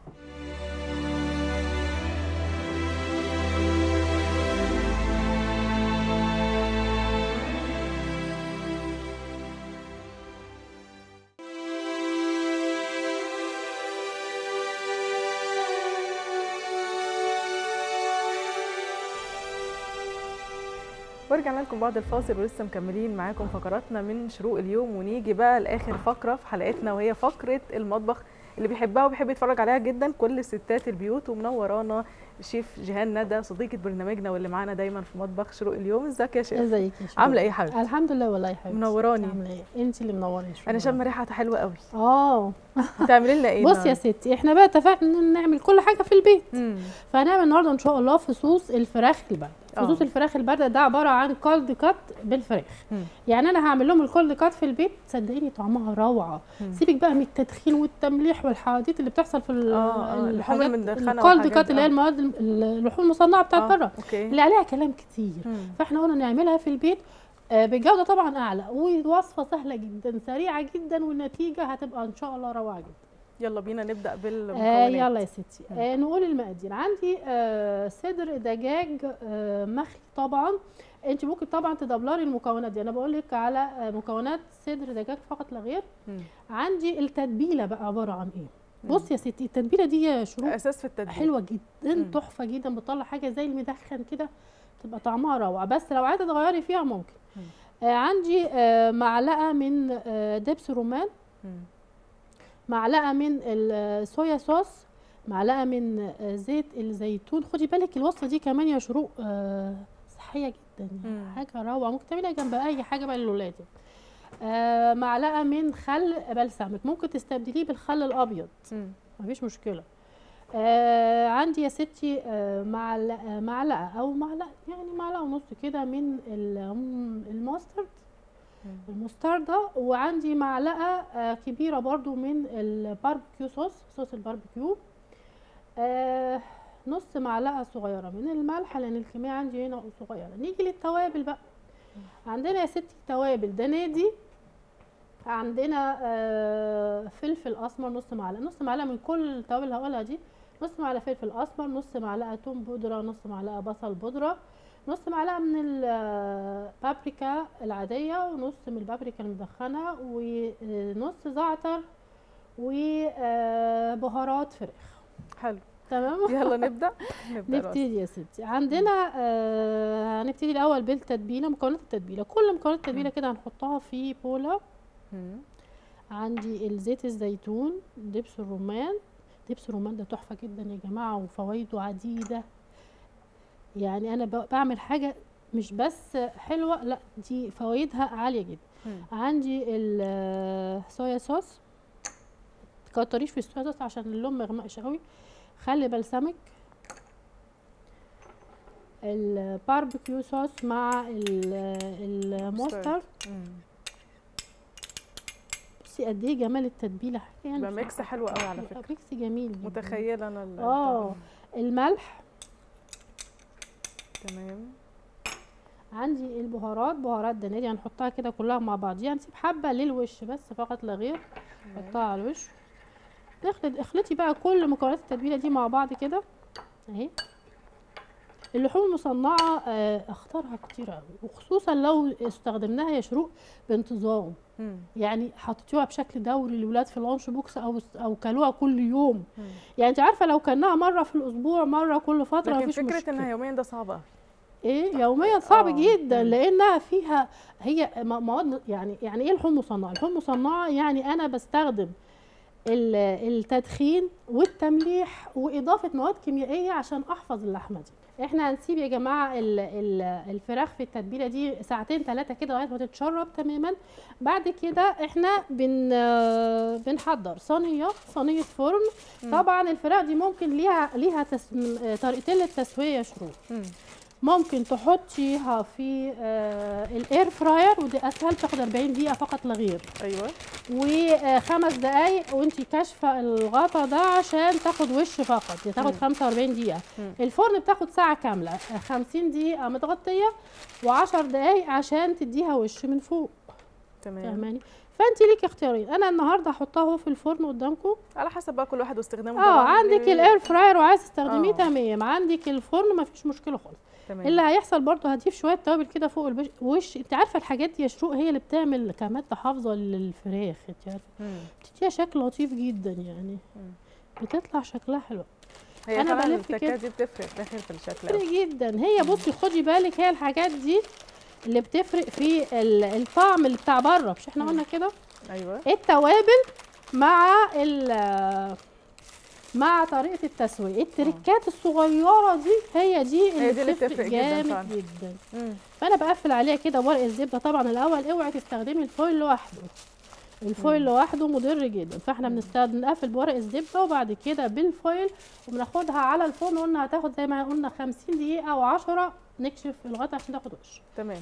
ورجعنا لكم بعد الفاصل ولسه مكملين معاكم فقراتنا من شروق اليوم ونيجي بقى لاخر فقره في حلقتنا وهي فقره المطبخ اللي بيحبها وبيحب يتفرج عليها جدا كل ستات البيوت ومنورانا شيف جيهان ندى صديقه برنامجنا واللي معانا دايما في مطبخ شروق اليوم ازيك يا شيف ازيك يا شيخ عامله ايه يا حبيبتي الحمد لله والله يا حبيبتي منوراني. عامله ايه انت اللي منوراني شكراً. انا شامه ريحه حلوه قوي اه هتعملي لنا ايه بص يا النهاردة؟ ستي احنا بقى اتفقنا ان نعمل كل حاجه في البيت مم. فهنعمل النهارده ان شاء الله فصوص الفراخ البارده آه. فصوص الفراخ البارده ده عباره عن كولد كات بالفراخ مم. يعني انا هعمل لهم الكولد كات في البيت صدقيني طعمها روعه مم. سيبك بقى من التدخين والتمليح والحواديت اللي بتحصل في ال- آه، آه، اللحوم الحاجات- المدخنة الكولد والحاجات كات دي، اللي هي آه. المواد اللحوم المصنعه بتاعت آه، بره اوكي اللي عليها كلام كتير مم. فاحنا قلنا نعملها في البيت آه، بجوده طبعا اعلى ووصفه سهله جدا سريعه جدا والنتيجه هتبقى ان شاء الله روعه جدا يلا بينا نبدا آه بالمكونات يلا يا ستي مم. آه نقول المقادير عندي آه صدر دجاج آه مخلي طبعا انت ممكن طبعا تدبلري المكونات دي انا بقول لك على آه مكونات صدر دجاج فقط لا غير مم. عندي التتبيله بقى عباره عن ايه بصي يا ستي التتبيله دي يا شروق اساس في التتبيل حلوه جدا مم. تحفه جدا بتطلع حاجه زي المدخن كده تبقى طعمها روعه بس لو عايزه تغيري فيها ممكن مم. آه عندي آه معلقه من آه دبس رمان مم. معلقه من الصويا صوص معلقه من آه زيت الزيتون خدي بالك الوصفه دي كمان يا شروق آه صحيه جدا يعني مم. حاجه روعه ممكن تعمليها جنب اي حاجه بقى للولاد يعني. آه معلقه من خل بلسمك ممكن تستبدليه بالخل الابيض مم. مفيش مشكله آه عندي يا ستي آه معلقه معلقه او معلقه يعني معلقه ونص كده من ال- الماسترد مم. المستردة وعندي معلقه آه كبيره برضو من الباربيكيو صوص صوص الباربيكيو آه نص معلقه صغيره من الملح لان الكميه عندي هنا صغيره نيجي للتوابل بقى عندنا يا ستي توابل ده نادي عندنا آه فلفل اسمر نص معلقه نص معلقه من كل التوابل اللي هقولها دي نص معلقه فلفل اسمر نص معلقه توم بودره نص معلقه بصل بودره نص معلقه من البابريكا العاديه ونص من البابريكا المدخنه ونص زعتر وبهارات فراخ حلو تمام يلا نبدا نبدا الوصفة. نبتدي يا ستي عندنا آه هنبتدي الاول بالتتبيله مكونات التتبيله كل مكونات التتبيله كده هنحطها في بوله مم. عندي الزيت الزيتون دبس الرمان دبس الرمان ده تحفه جدا يا جماعه وفوائده عديده يعني انا ب- بعمل حاجه مش بس حلوه لا دي فوائدها عاليه جدا مم. عندي الصويا صوص تكتريش في الصويا صوص عشان اللون ما يغمقش قوي خلي بلسمك الباربيكيو صوص مع ال- الماسترد مم. بصي قد ايه جمال التتبيله حاجه يعني يبقى ميكس حلو قوي على فكره ميكس جميل جدا متخيله انا ال- اه الملح تمام عندي البهارات بهارات دنادي هنحطها كده كلها مع بعضيها نسيب حبه للوش بس فقط لا غير نحطها على الوش نخلط اخلطي بقى كل مكونات التتبيله دي مع بعض كده اهي اللحوم المصنعه آه، اختارها كتير قوي وخصوصا لو استخدمناها يا شروق بانتظام مم. يعني حطيتوها بشكل دوري للولاد في اللانش بوكس او او كلوها كل يوم مم. يعني انت عارفه لو كلناها مره في الاسبوع مره كل فتره لكن مفيش فكره مشكله انها يوميا ده صعب قوي ايه يوميا صعب آه، جدا مم. لانها فيها هي م- مواد يعني يعني ايه لحوم مصنعه لحوم مصنعه يعني انا بستخدم ال- التدخين والتمليح واضافه مواد كيميائيه عشان احفظ اللحمه دي احنا هنسيب يا جماعه ال- ال- الفراخ في التتبيله دي ساعتين ثلاثه كده لغايه ما تتشرب تماما بعد كده احنا بن آه، بنحضر صينيه صينيه فرن مم. طبعا الفراخ دي ممكن ليها ليها تس... آه، طريقتين للتسويه يا شروق مم. ممكن تحطيها في آه الاير فراير ودي اسهل تاخد 40 دقيقه فقط لا غير ايوه وخمس دقايق وانتي كاشفه الغطا ده عشان تاخد وش فقط دي تاخد مم. 45 دقيقه مم. الفرن بتاخد ساعه كامله آه، 50 دقيقه متغطيه و10 دقايق عشان تديها وش من فوق تمام فاهماني فانت ليك اختيارين انا النهارده هحطها اهو في الفرن قدامكم على حسب بقى كل واحد واستخدامه اه طبعاً عندك ل- الاير فراير وعايز تستخدميه آه. تمام عندك الفرن مفيش مشكله خالص تمام اللي هيحصل برضه هضيف شويه توابل كده فوق البش وش انت عارفه الحاجات دي يا شروق هي اللي بتعمل كماده حافظه للفراخ انت عارفه مم. بتديها شكل لطيف جدا يعني مم. بتطلع شكلها حلو هي أنا فعلا بلف التكات كده. دي بتفرق في الاخر في الشكل أوي. فرق جدا هي بصي خدي بالك هي الحاجات دي اللي بتفرق في ال- الطعم اللي بتاع بره مش احنا مم. قلنا كده ايوه التوابل مع ال مع طريقه التسويه التركات الصغيره دي هي دي اللي, هي دي اللي بتفرق بتفرق جداً جامد فعلاً. جدا مم. فانا بقفل عليها كده بورق الزبده طبعا الاول اوعي تستخدمي الفويل لوحده الفويل لوحده مضر جدا فاحنا بنستخدم نقفل بورق الزبده وبعد كده بالفويل وبناخدها على الفرن قلنا هتاخد زي ما قلنا 50 دقيقه و10 نكشف الغطا عشان تاخد وش تمام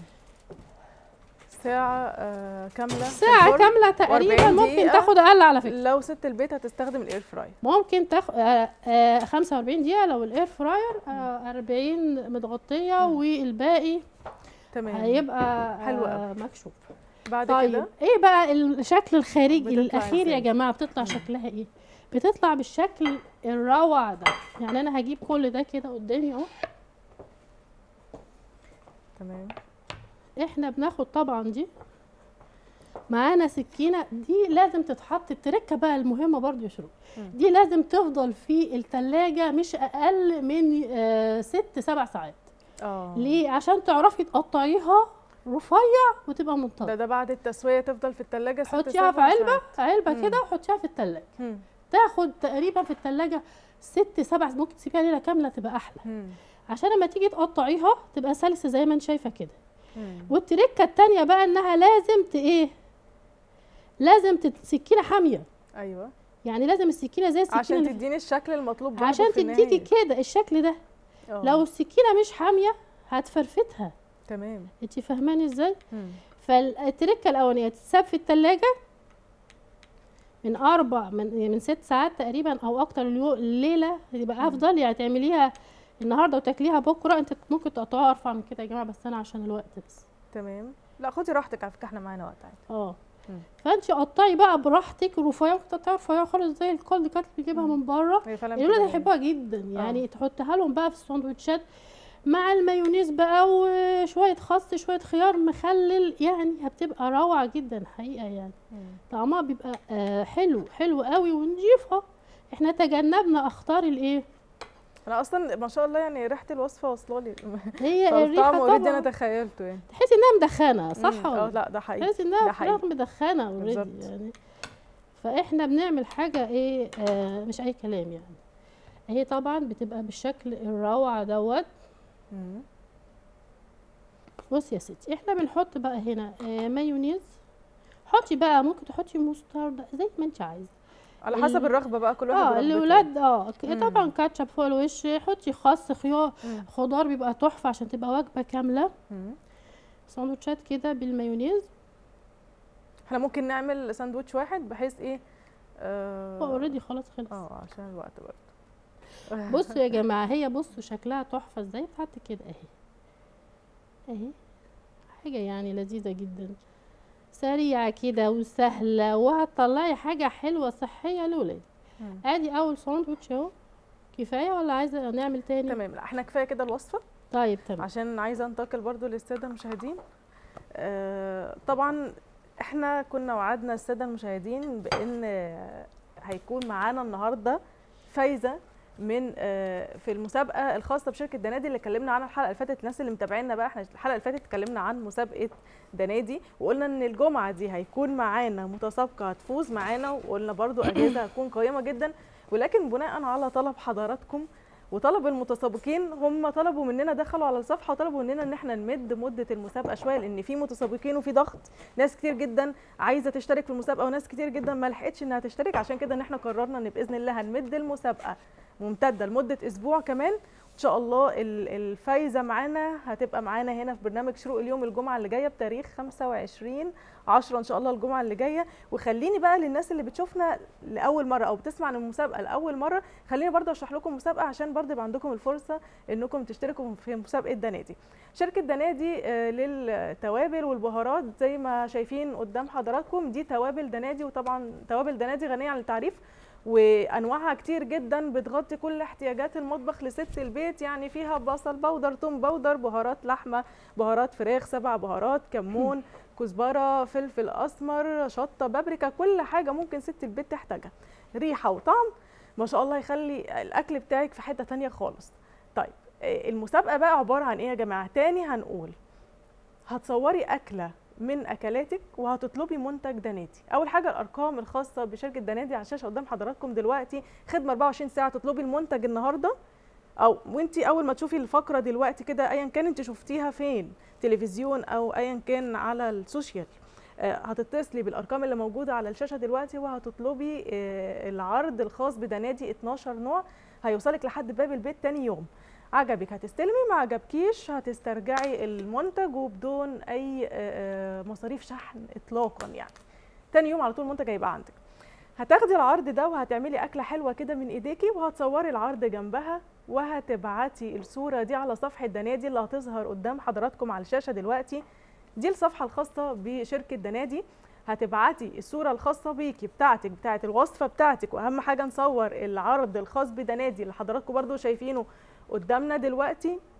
ساعة آه كاملة في ساعه الفرن. كامله تقريبا 40 ممكن دقيقة. تاخد اقل على فكره لو ست البيت هتستخدم الاير فراي ممكن تاخد آه آه 45 دقيقه لو الاير فراير آه 40 متغطيه والباقي تمام هيبقى حلو آه مكشوف بعد طيب كده ايه بقى الشكل الخارجي بتطلع الاخير يا إزاي؟ جماعه بتطلع شكلها ايه بتطلع بالشكل الروعه ده يعني انا هجيب كل ده كده قدامي اهو تمام احنا بناخد طبعا دي معانا سكينه دي لازم تتحط التركه بقى المهمه برضو يا شروق مم. دي لازم تفضل في التلاجة مش اقل من آه ست سبع ساعات اه ليه عشان تعرفي تقطعيها رفيع وتبقى ده منتظمه ده بعد التسويه تفضل في الثلاجه حطيها في علبه علبه مم. كده وحطيها في التلاجة مم. تاخد تقريبا في التلاجة ست سبع ممكن تسيبيها ليله كامله تبقى احلى مم. عشان لما تيجي تقطعيها تبقى سلسه زي ما انت شايفه كده مم. والتركه التانية بقى انها لازم ت ايه لازم تت- سكينه حاميه ايوه يعني لازم السكينه زي السكينه عشان اللي- تديني الشكل المطلوب برضه عشان في تديكي النهاية. كده الشكل ده آه. لو السكينه مش حاميه هتفرفتها تمام انت فاهماني ازاي مم. فالتركه الاولانيه تتساب في التلاجة من اربع من من ست ساعات تقريبا او اكتر اليو- الليله يبقى افضل يعني تعمليها النهارده وتاكليها بكره انت ممكن تقطعوها ارفع من كده يا جماعه بس انا عشان الوقت بس تمام لا خدي راحتك على فكره احنا معانا وقت عادي اه مم. فانت قطعي بقى براحتك رفيع ممكن تقطعي رفيع خالص زي الكولد كات اللي بيجيبها مم. من بره هي فعلا الولاد بتبقى- هيحبوها جدا يعني تحطها لهم بقى في السندوتشات مع المايونيز بقى وشويه خس شويه خيار مخلل يعني هتبقى روعه جدا حقيقه يعني مم. طعمها بيبقى آه حلو حلو قوي ونضيفها احنا تجنبنا اخطار الايه انا اصلا ما شاء الله يعني ريحه الوصفه واصله لي هي فالطعم الريحه اوريدي انا طبعا تخيلته يعني تحسي انها مدخنه صح مم. اه ولا لا ده حقيقي تحسي انها ده فراخ حقيقي مدخنه اوريدي بالظبط. يعني فاحنا بنعمل حاجه ايه آه مش اي كلام يعني هي طبعا بتبقى بالشكل الروعه دوت مم. بصي يا ستي احنا بنحط بقى هنا آه مايونيز حطي بقى ممكن تحطي مستردة زي ما انت عايزه على حسب ال- الرغبه بقى كل واحد اه ورغبته. الاولاد اه ك- مم. طبعا كاتشب فوق الوش حطي خس خيار مم. خضار بيبقى تحفه عشان تبقى وجبه كامله مم. سندوتشات كده بالمايونيز احنا ممكن نعمل ساندوتش واحد بحيث ايه هو اه اوريدي خلاص خلص اه عشان الوقت برضه بصوا يا جماعه هي بصوا شكلها تحفه ازاي بتاعت كده اهي اهي حاجه يعني لذيذه جدا سريعه كده وسهله وهتطلعي حاجه حلوه صحيه لولادك مم. ادي اول ساندوتش اهو كفايه ولا عايزه نعمل تاني تمام لا احنا كفايه كده الوصفه طيب تمام عشان عايزه انتقل برضو للساده المشاهدين آه طبعا احنا كنا وعدنا الساده المشاهدين بان آه، هيكون معانا النهارده فايزه من آه، في المسابقه الخاصه بشركه دنادي اللي اتكلمنا عنها الحلقه اللي فاتت الناس اللي متابعينا بقى احنا الحلقه اللي فاتت اتكلمنا عن مسابقه دنادي وقلنا ان الجمعه دي هيكون معانا متسابقه هتفوز معانا وقلنا برضو اجازه هتكون قيمه جدا ولكن بناء على طلب حضراتكم وطلب المتسابقين هم طلبوا مننا دخلوا على الصفحه وطلبوا مننا ان احنا نمد مده المسابقه شويه لان في متسابقين وفي ضغط ناس كتير جدا عايزه تشترك في المسابقه وناس كتير جدا ما لحقتش انها تشترك عشان كده ان احنا قررنا ان باذن الله هنمد المسابقه ممتده لمده اسبوع كمان ان شاء الله ال- الفايزه معانا هتبقى معانا هنا في برنامج شروق اليوم الجمعه اللي جايه بتاريخ 25 10 ان شاء الله الجمعه اللي جايه وخليني بقى للناس اللي بتشوفنا لاول مره او بتسمع عن المسابقه لاول مره خليني برضه اشرح لكم المسابقه عشان برضه يبقى عندكم الفرصه انكم تشتركوا في مسابقه دنادي شركه دنادي آه، للتوابل والبهارات زي ما شايفين قدام حضراتكم دي توابل دنادي وطبعا توابل دنادي غنيه عن التعريف وانواعها كتير جدا بتغطي كل احتياجات المطبخ لست البيت يعني فيها بصل بودر توم بودر بهارات لحمه بهارات فراخ سبع بهارات كمون كزبره فلفل اسمر شطه بابريكا كل حاجه ممكن ست البيت تحتاجها ريحه وطعم ما شاء الله يخلي الاكل بتاعك في حته تانية خالص طيب آه، المسابقه بقى عباره عن ايه يا جماعه تاني هنقول هتصوري اكله من اكلاتك وهتطلبي منتج دنادي اول حاجه الارقام الخاصه بشركه دنادي على الشاشه قدام حضراتكم دلوقتي خدمه 24 ساعه تطلبي المنتج النهارده او وانت اول ما تشوفي الفقره دلوقتي كده ايا كان انت شفتيها فين تلفزيون او ايا كان على السوشيال آه، هتتصلي بالارقام اللي موجوده على الشاشه دلوقتي وهتطلبي آه، العرض الخاص بدنادي 12 نوع هيوصلك لحد باب البيت تاني يوم عجبك هتستلمي ما عجبكيش هتسترجعي المنتج وبدون اي آه، آه، مصاريف شحن اطلاقا يعني تاني يوم على طول المنتج هيبقى عندك هتاخدي العرض ده وهتعملي اكله حلوه كده من ايديكي وهتصوري العرض جنبها وهتبعتي الصوره دي على صفحه دنادي اللي هتظهر قدام حضراتكم على الشاشه دلوقتي دي الصفحه الخاصه بشركه دنادي هتبعتي الصوره الخاصه بيكي بتاعتك بتاعت الوصفه بتاعتك واهم حاجه نصور العرض الخاص بدنادي اللي حضراتكم برضو شايفينه قدامنا دلوقتي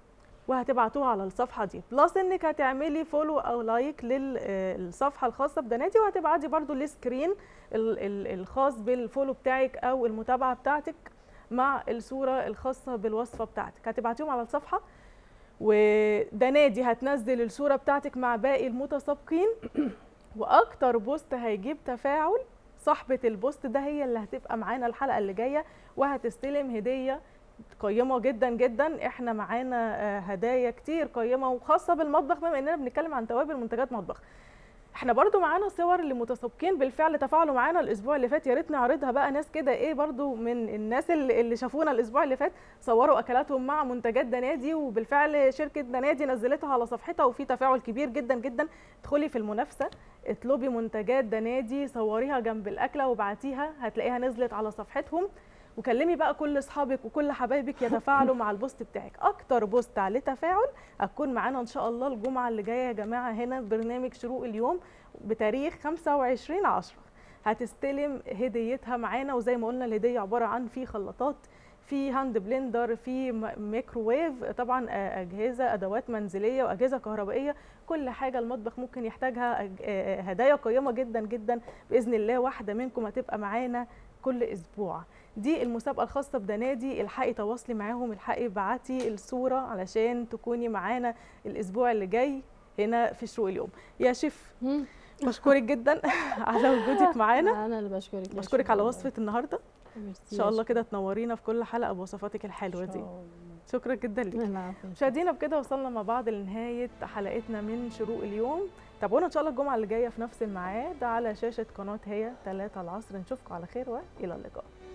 وهتبعتوها على الصفحه دي بلس انك هتعملي فولو او لايك للصفحه الخاصه بدنادي وهتبعتي برضو السكرين ال- ال- الخاص بالفولو بتاعك او المتابعه بتاعتك مع الصوره الخاصه بالوصفه بتاعتك هتبعتيهم على الصفحه ودنادي هتنزل الصوره بتاعتك مع باقي المتسابقين واكتر بوست هيجيب تفاعل صاحبه البوست ده هي اللي هتبقى معانا الحلقه اللي جايه وهتستلم هديه قيمه جدا جدا احنا معانا آه، هدايا كتير قيمه وخاصه بالمطبخ بما اننا بنتكلم عن توابل منتجات مطبخ احنا برضو معانا صور لمتسابقين بالفعل تفاعلوا معانا الاسبوع اللي فات يا ريت نعرضها بقى ناس كده ايه برضو من الناس اللي, اللي شافونا الاسبوع اللي فات صوروا اكلاتهم مع منتجات دنادي وبالفعل شركه دنادي نزلتها على صفحتها وفي تفاعل كبير جدا جدا ادخلي في المنافسه اطلبي منتجات دنادي صوريها جنب الاكله وابعتيها هتلاقيها نزلت على صفحتهم وكلمي بقى كل اصحابك وكل حبايبك يتفاعلوا مع البوست بتاعك اكتر بوست عليه تفاعل هتكون معانا ان شاء الله الجمعه اللي جايه يا جماعه هنا في برنامج شروق اليوم بتاريخ 25 10 هتستلم هديتها معانا وزي ما قلنا الهديه عباره عن في خلاطات في هاند بلندر في م- ميكروويف طبعا آه، اجهزه ادوات منزليه واجهزه كهربائيه كل حاجه المطبخ ممكن يحتاجها أج- آه، هدايا قيمه جدا جدا باذن الله واحده منكم هتبقى معانا كل اسبوع دي المسابقه الخاصه بدنادي الحقي تواصلي معاهم الحقي ابعتي الصوره علشان تكوني معانا الاسبوع اللي جاي هنا في شروق اليوم يا شيف مم. بشكرك جدا على وجودك معانا انا اللي بشكرك يا بشكرك شيخ على والله. وصفه النهارده ميرسي ان يا شاء الله شيخ. كده تنورينا في كل حلقه بوصفاتك الحلوه إن دي شاء الله. شكرا جدا ليك العفو يا شيخ. مشاهدينا بكده وصلنا مع بعض لنهايه حلقتنا من شروق اليوم تابعونا ان شاء الله الجمعه اللي جايه في نفس الميعاد على شاشه قناه هي 3 العصر نشوفكم على خير والى اللقاء